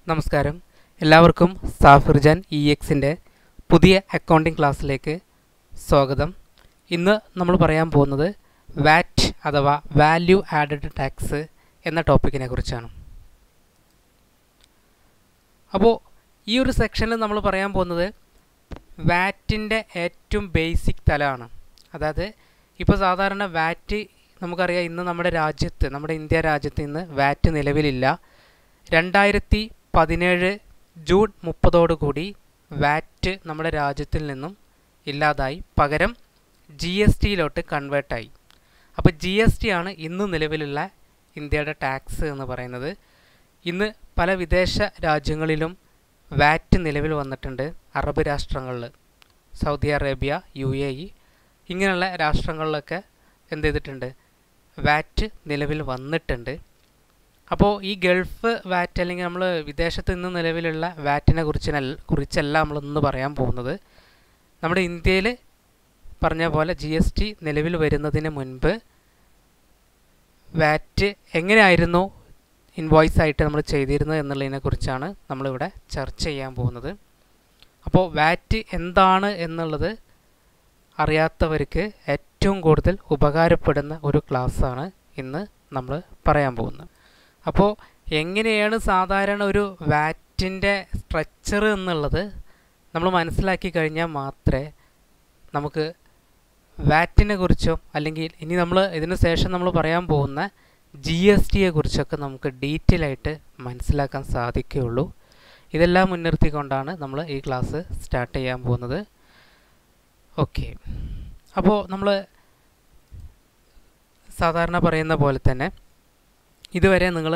നമസ്കാരം എല്ലാവർക്കും സാഫിർജാൻ ഇ എക്സിൻ്റെ പുതിയ അക്കൗണ്ടിംഗ് ക്ലാസ്സിലേക്ക് സ്വാഗതം ഇന്ന് നമ്മൾ പറയാൻ പോകുന്നത് വാറ്റ് അഥവാ വാല്യൂ ആഡഡ് ടാക്സ് എന്ന ടോപ്പിക്കിനെ കുറിച്ചാണ് അപ്പോൾ ഈ ഒരു സെക്ഷനിൽ നമ്മൾ പറയാൻ പോകുന്നത് വാറ്റിൻ്റെ ഏറ്റവും ബേസിക് തലമാണ് അതായത് ഇപ്പോൾ സാധാരണ വാറ്റ് നമുക്കറിയാം ഇന്ന് നമ്മുടെ രാജ്യത്ത് നമ്മുടെ ഇന്ത്യ രാജ്യത്ത് ഇന്ന് വാറ്റ് നിലവിലില്ല രണ്ടായിരത്തി പതിനേഴ് ജൂൺ മുപ്പതോടുകൂടി വാറ്റ് നമ്മുടെ രാജ്യത്തിൽ നിന്നും ഇല്ലാതായി പകരം ജി എസ് ടിയിലോട്ട് കൺവേർട്ടായി അപ്പോൾ ജി എസ് ടി ആണ് ഇന്ന് നിലവിലുള്ള ഇന്ത്യയുടെ ടാക്സ് എന്ന് പറയുന്നത് ഇന്ന് പല വിദേശ രാജ്യങ്ങളിലും വാറ്റ് നിലവിൽ വന്നിട്ടുണ്ട് അറബ് രാഷ്ട്രങ്ങളിൽ Saudi Arabia U A E ഇങ്ങനെയുള്ള രാഷ്ട്രങ്ങളിലൊക്കെ എന്ത് ചെയ്തിട്ടുണ്ട് വാറ്റ് നിലവിൽ വന്നിട്ടുണ്ട് അപ്പോൾ ഈ ഗൾഫ് വാറ്റ് അല്ലെങ്കിൽ നമ്മൾ വിദേശത്ത് നിന്ന് നിലവിലുള്ള വാറ്റിനെ കുറിച്ച് കുറിച്ചല്ല നമ്മളിന്ന് പറയാൻ പോകുന്നത് നമ്മുടെ ഇന്ത്യയിൽ പറഞ്ഞ പോലെ ജി എസ് ടി നിലവിൽ വരുന്നതിന് മുൻപ് വാറ്റ് എങ്ങനെയായിരുന്നു ഇൻവോയ്സ് ആയിട്ട് നമ്മൾ ചെയ്തിരുന്നത് എന്നുള്ളതിനെ കുറിച്ചാണ് നമ്മളിവിടെ ചർച്ച ചെയ്യാൻ പോകുന്നത് അപ്പോൾ വാറ്റ് എന്താണ് എന്നുള്ളത് അറിയാത്തവർക്ക് ഏറ്റവും കൂടുതൽ ഉപകാരപ്പെടുന്ന ഒരു ക്ലാസ്സാണ് ഇന്ന് നമ്മൾ പറയാൻ പോകുന്നത് അപ്പോൾ എങ്ങനെയാണ് സാധാരണ ഒരു വാറ്റിൻ്റെ സ്ട്രക്ചർ എന്നുള്ളത് നമ്മൾ മനസ്സിലാക്കി കഴിഞ്ഞാൽ മാത്രമേ നമുക്ക് വാറ്റിനെ കുറിച്ചോ അല്ലെങ്കിൽ ഇനി നമ്മൾ ഇതിന് ശേഷം നമ്മൾ പറയാൻ പോകുന്ന ജി എസ് ടിയെ കുറിച്ചൊക്കെ നമുക്ക് ഡീറ്റെയിൽ ആയിട്ട് മനസ്സിലാക്കാൻ സാധിക്കുകയുള്ളൂ ഇതെല്ലാം മുൻനിർത്തിക്കൊണ്ടാണ് നമ്മൾ ഈ ക്ലാസ് സ്റ്റാർട്ട് ചെയ്യാൻ പോകുന്നത് ഓക്കെ അപ്പോൾ നമ്മൾ സാധാരണ പറയുന്ന പോലെ തന്നെ ഇതുവരെ നിങ്ങൾ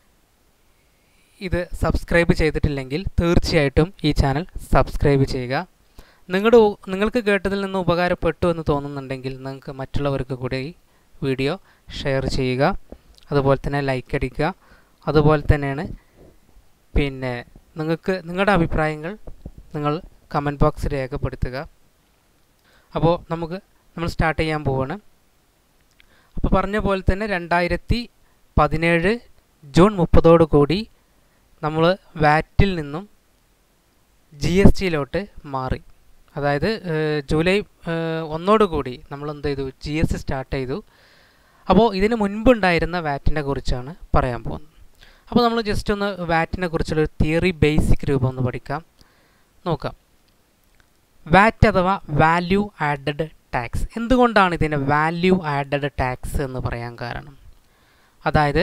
ഇത് സബ്സ്ക്രൈബ് ചെയ്തിട്ടില്ലെങ്കിൽ തീർച്ചയായിട്ടും ഈ ചാനൽ സബ്സ്ക്രൈബ് ചെയ്യുക നിങ്ങളുടെ നിങ്ങൾക്ക് കേട്ടതിൽ നിന്ന് ഉപകാരപ്പെട്ടു എന്ന് തോന്നുന്നുണ്ടെങ്കിൽ നിങ്ങൾക്ക് മറ്റുള്ളവർക്ക് കൂടി ഈ വീഡിയോ ഷെയർ ചെയ്യുക അതുപോലെ തന്നെ ലൈക്ക് അടിക്കുക അതുപോലെ തന്നെയാണ് പിന്നെ നിങ്ങൾക്ക് നിങ്ങളുടെ അഭിപ്രായങ്ങൾ നിങ്ങൾ കമൻറ്റ് ബോക്സിൽ രേഖപ്പെടുത്തുക അപ്പോൾ നമുക്ക് നമ്മൾ സ്റ്റാർട്ട് ചെയ്യാൻ പോവാണ് അപ്പോൾ പറഞ്ഞ പോലെ തന്നെ രണ്ടായിരത്തി പതിനേഴ് ജൂൺ മുപ്പതോടു കൂടി നമ്മൾ വാറ്റിൽ നിന്നും ജി എസ് ടിയിലോട്ട് മാറി അതായത് ജൂലൈ ഒന്നോടുകൂടി നമ്മൾ എന്ത് ചെയ്തു ജി എസ് ടി സ്റ്റാർട്ട് ചെയ്തു അപ്പോൾ ഇതിന് മുൻപുണ്ടായിരുന്ന വാറ്റിനെ കുറിച്ചാണ് പറയാൻ പോകുന്നത് അപ്പോൾ നമ്മൾ ജസ്റ്റ് ഒന്ന് വാറ്റിനെ കുറിച്ചുള്ളൊരു തിയറി ബേസിക് രൂപം ഒന്ന് പഠിക്കാം നോക്കാം വാറ്റ് അഥവാ വാല്യൂ ആഡഡ് ടാക്സ് എന്തുകൊണ്ടാണ് ഇതിനെ വാല്യൂ ആഡഡ് ടാക്സ് എന്ന് പറയാൻ കാരണം അതായത്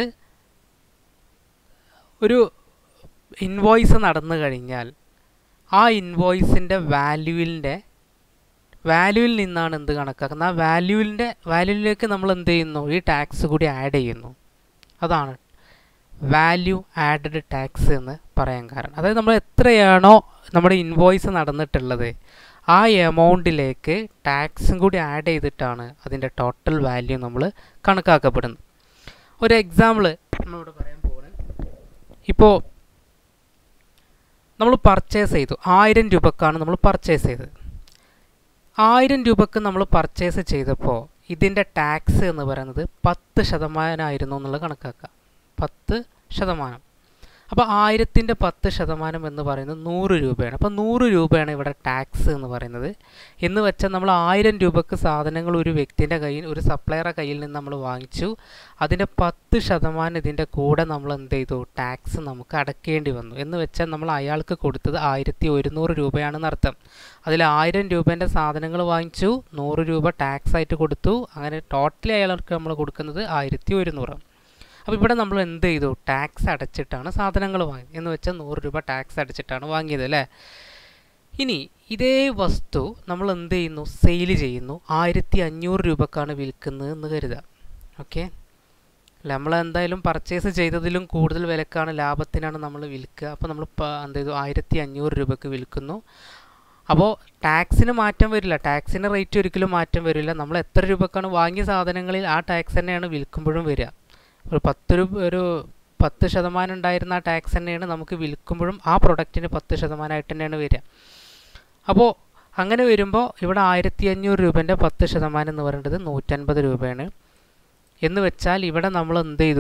ഒരു ഇൻവോയ്സ് നടന്നു കഴിഞ്ഞാൽ ആ ഇൻവോയ്സിൻ്റെ വാല്യൂവിൻ്റെ വാല്യൂവിൽ നിന്നാണ് എന്ത് കണക്കാക്കുന്നത് ആ വാല്യൂവിൻ്റെ വാല്യൂവിലേക്ക് നമ്മൾ എന്ത് ചെയ്യുന്നു ഈ ടാക്സ് കൂടി ആഡ് ചെയ്യുന്നു അതാണ് വാല്യൂ ആഡഡ് ടാക്സ് എന്ന് പറയാൻ കാരണം അതായത് നമ്മൾ എത്രയാണോ നമ്മുടെ ഇൻവോയ്സ് നടന്നിട്ടുള്ളത് ആ എമൗണ്ടിലേക്ക് ടാക്സും കൂടി ആഡ് ചെയ്തിട്ടാണ് അതിൻ്റെ ടോട്ടൽ വാല്യൂ നമ്മൾ കണക്കാക്കപ്പെടുന്നത് ഒരു എക്സാമ്പിൾ നമ്മളിവിടെ പറയാൻ പോകുന്നത് ഇപ്പോൾ നമ്മൾ പർച്ചേസ് ചെയ്തു ആയിരം രൂപക്കാണ് നമ്മൾ പർച്ചേസ് ചെയ്തത് ആയിരം രൂപക്ക് നമ്മൾ പർച്ചേസ് ചെയ്തപ്പോൾ ഇതിൻ്റെ ടാക്സ് എന്ന് പറയുന്നത് പത്ത് ശതമാനമായിരുന്നു എന്നുള്ളത് കണക്കാക്കുക പത്ത് ശതമാനം അപ്പോൾ ആയിരത്തിൻ്റെ പത്ത് ശതമാനം എന്ന് പറയുന്നത് നൂറ് രൂപയാണ് അപ്പോൾ നൂറ് രൂപയാണ് ഇവിടെ ടാക്സ് എന്ന് പറയുന്നത് എന്ന് വെച്ചാൽ നമ്മൾ ആയിരം രൂപക്ക് സാധനങ്ങൾ ഒരു വ്യക്തിൻ്റെ കയ്യിൽ ഒരു സപ്ലയറുടെ കയ്യിൽ നിന്ന് നമ്മൾ വാങ്ങിച്ചു അതിൻ്റെ പത്ത് ശതമാനം ഇതിൻ്റെ കൂടെ നമ്മൾ എന്ത് ചെയ്തു ടാക്സ് നമുക്ക് അടക്കേണ്ടി വന്നു എന്ന് വെച്ചാൽ നമ്മൾ അയാൾക്ക് കൊടുത്തത് ആയിരത്തി ഒരുന്നൂറ് രൂപയാണെന്ന് അർത്ഥം അതിൽ ആയിരം രൂപേൻ്റെ സാധനങ്ങൾ വാങ്ങിച്ചു നൂറ് രൂപ ടാക്സ് ആയിട്ട് കൊടുത്തു അങ്ങനെ ടോട്ടലി അയാൾക്ക് നമ്മൾ കൊടുക്കുന്നത് ആയിരത്തി ഒരുന്നൂറ് അപ്പോൾ ഇവിടെ നമ്മൾ എന്ത് ചെയ്തു ടാക്സ് അടച്ചിട്ടാണ് സാധനങ്ങൾ വാങ്ങിയത് എന്ന് വെച്ചാൽ നൂറ് രൂപ ടാക്സ് അടച്ചിട്ടാണ് വാങ്ങിയത് അല്ലേ ഇനി ഇതേ വസ്തു നമ്മൾ എന്ത് ചെയ്യുന്നു സെയിൽ ചെയ്യുന്നു ആയിരത്തി അഞ്ഞൂറ് രൂപക്കാണ് വിൽക്കുന്നത് എന്ന് കരുതുക ഓക്കെ അല്ല നമ്മൾ എന്തായാലും പർച്ചേസ് ചെയ്തതിലും കൂടുതൽ വിലക്കാണ് ലാഭത്തിനാണ് നമ്മൾ വിൽക്കുക അപ്പോൾ നമ്മൾ എന്ത് ചെയ്തു ആയിരത്തി അഞ്ഞൂറ് രൂപക്ക് വിൽക്കുന്നു അപ്പോൾ ടാക്സിന് മാറ്റം വരില്ല ടാക്സിൻ്റെ റേറ്റ് ഒരിക്കലും മാറ്റം വരില്ല നമ്മൾ എത്ര രൂപക്കാണ് വാങ്ങിയ സാധനങ്ങളിൽ ആ ടാക്സ് തന്നെയാണ് വിൽക്കുമ്പോഴും വരിക ഒരു പത്ത് രൂപ ഒരു പത്ത് ശതമാനം ഉണ്ടായിരുന്ന ആ ടാക്സ് തന്നെയാണ് നമുക്ക് വിൽക്കുമ്പോഴും ആ പ്രൊഡക്റ്റിന് പത്ത് ശതമാനമായിട്ട് തന്നെയാണ് വരിക അപ്പോൾ അങ്ങനെ വരുമ്പോൾ ഇവിടെ ആയിരത്തി അഞ്ഞൂറ് രൂപേൻ്റെ പത്ത് ശതമാനം എന്ന് പറയുന്നത് നൂറ്റൻപത് രൂപയാണ് എന്ന് വെച്ചാൽ ഇവിടെ നമ്മൾ എന്ത് ചെയ്തു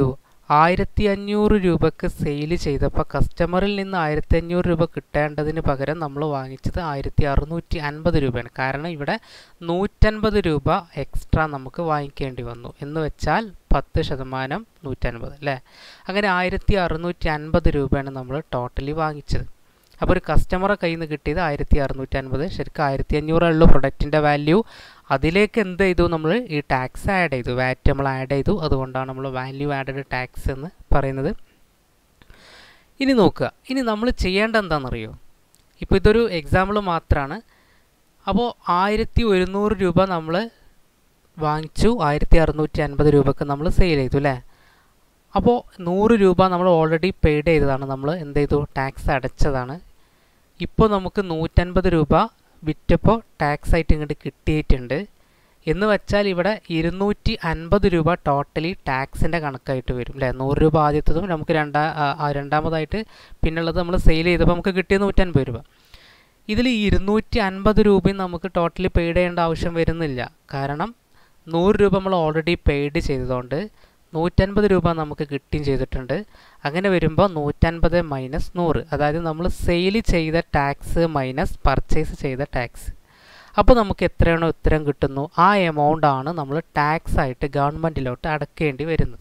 ആയിരത്തി അഞ്ഞൂറ് രൂപക്ക് സെയിൽ ചെയ്തപ്പോൾ കസ്റ്റമറിൽ നിന്ന് ആയിരത്തി അഞ്ഞൂറ് രൂപ കിട്ടേണ്ടതിന് പകരം നമ്മൾ വാങ്ങിച്ചത് ആയിരത്തി അറുന്നൂറ്റി അൻപത് രൂപയാണ് കാരണം ഇവിടെ നൂറ്റൻപത് രൂപ എക്സ്ട്രാ നമുക്ക് വാങ്ങിക്കേണ്ടി വന്നു എന്ന് വെച്ചാൽ പത്ത് ശതമാനം നൂറ്റൻപത് അല്ലേ അങ്ങനെ ആയിരത്തി അറുന്നൂറ്റി അൻപത് രൂപയാണ് നമ്മൾ ടോട്ടലി വാങ്ങിച്ചത് അപ്പോൾ ഒരു കസ്റ്റമറെ കയ്യിൽ നിന്ന് കിട്ടിയത് ആയിരത്തി അറുന്നൂറ്റി അൻപത് ശരിക്കും ആയിരത്തി അഞ്ഞൂറുള്ളൂ പ്രൊഡക്റ്റിൻ്റെ വാല്യൂ അതിലേക്ക് എന്ത് ചെയ്തു നമ്മൾ ഈ ടാക്സ് ആഡ് ചെയ്തു വാറ്റ് നമ്മൾ ആഡ് ചെയ്തു അതുകൊണ്ടാണ് നമ്മൾ വാല്യൂ ആഡഡ് ടാക്സ് എന്ന് പറയുന്നത് ഇനി നോക്കുക ഇനി നമ്മൾ ചെയ്യേണ്ട എന്താണെന്നറിയോ ഇപ്പോൾ ഇതൊരു എക്സാമ്പിൾ മാത്രമാണ് അപ്പോൾ ആയിരത്തി ഒരുന്നൂറ് രൂപ നമ്മൾ വാങ്ങിച്ചു ആയിരത്തി അറുന്നൂറ്റി അൻപത് രൂപക്ക് നമ്മൾ സെയിൽ ചെയ്തു അല്ലേ അപ്പോൾ നൂറ് രൂപ നമ്മൾ ഓൾറെഡി പെയ്ഡ് ചെയ്തതാണ് നമ്മൾ എന്ത് ചെയ്തു ടാക്സ് അടച്ചതാണ് ഇപ്പോൾ നമുക്ക് നൂറ്റൻപത് രൂപ വിറ്റപ്പോൾ ടാക്സ് ആയിട്ട് ഇങ്ങോട്ട് കിട്ടിയിട്ടുണ്ട് എന്ന് വെച്ചാൽ ഇവിടെ ഇരുന്നൂറ്റി അൻപത് രൂപ ടോട്ടലി ടാക്സിൻ്റെ കണക്കായിട്ട് വരും അല്ലേ നൂറ് രൂപ ആദ്യത്തതും നമുക്ക് രണ്ടാ രണ്ടാമതായിട്ട് പിന്നുള്ളത് നമ്മൾ സെയിൽ ചെയ്തപ്പോൾ നമുക്ക് കിട്ടിയത് നൂറ്റൻപത് രൂപ ഇതിൽ ഇരുന്നൂറ്റി അൻപത് രൂപയും നമുക്ക് ടോട്ടലി പെയ്ഡ് ചെയ്യേണ്ട ആവശ്യം വരുന്നില്ല കാരണം നൂറ് രൂപ നമ്മൾ ഓൾറെഡി പെയ്ഡ് ചെയ്തതുകൊണ്ട് നൂറ്റൻപത് രൂപ നമുക്ക് കിട്ടുകയും ചെയ്തിട്ടുണ്ട് അങ്ങനെ വരുമ്പോൾ നൂറ്റൻപത് മൈനസ് നൂറ് അതായത് നമ്മൾ സെയിൽ ചെയ്ത ടാക്സ് മൈനസ് പർച്ചേസ് ചെയ്ത ടാക്സ് അപ്പോൾ നമുക്ക് എത്രയാണോ ഉത്തരം കിട്ടുന്നു ആ എമൗണ്ട് ആണ് നമ്മൾ ടാക്സ് ആയിട്ട് ഗവൺമെൻറ്റിലോട്ട് അടക്കേണ്ടി വരുന്നത്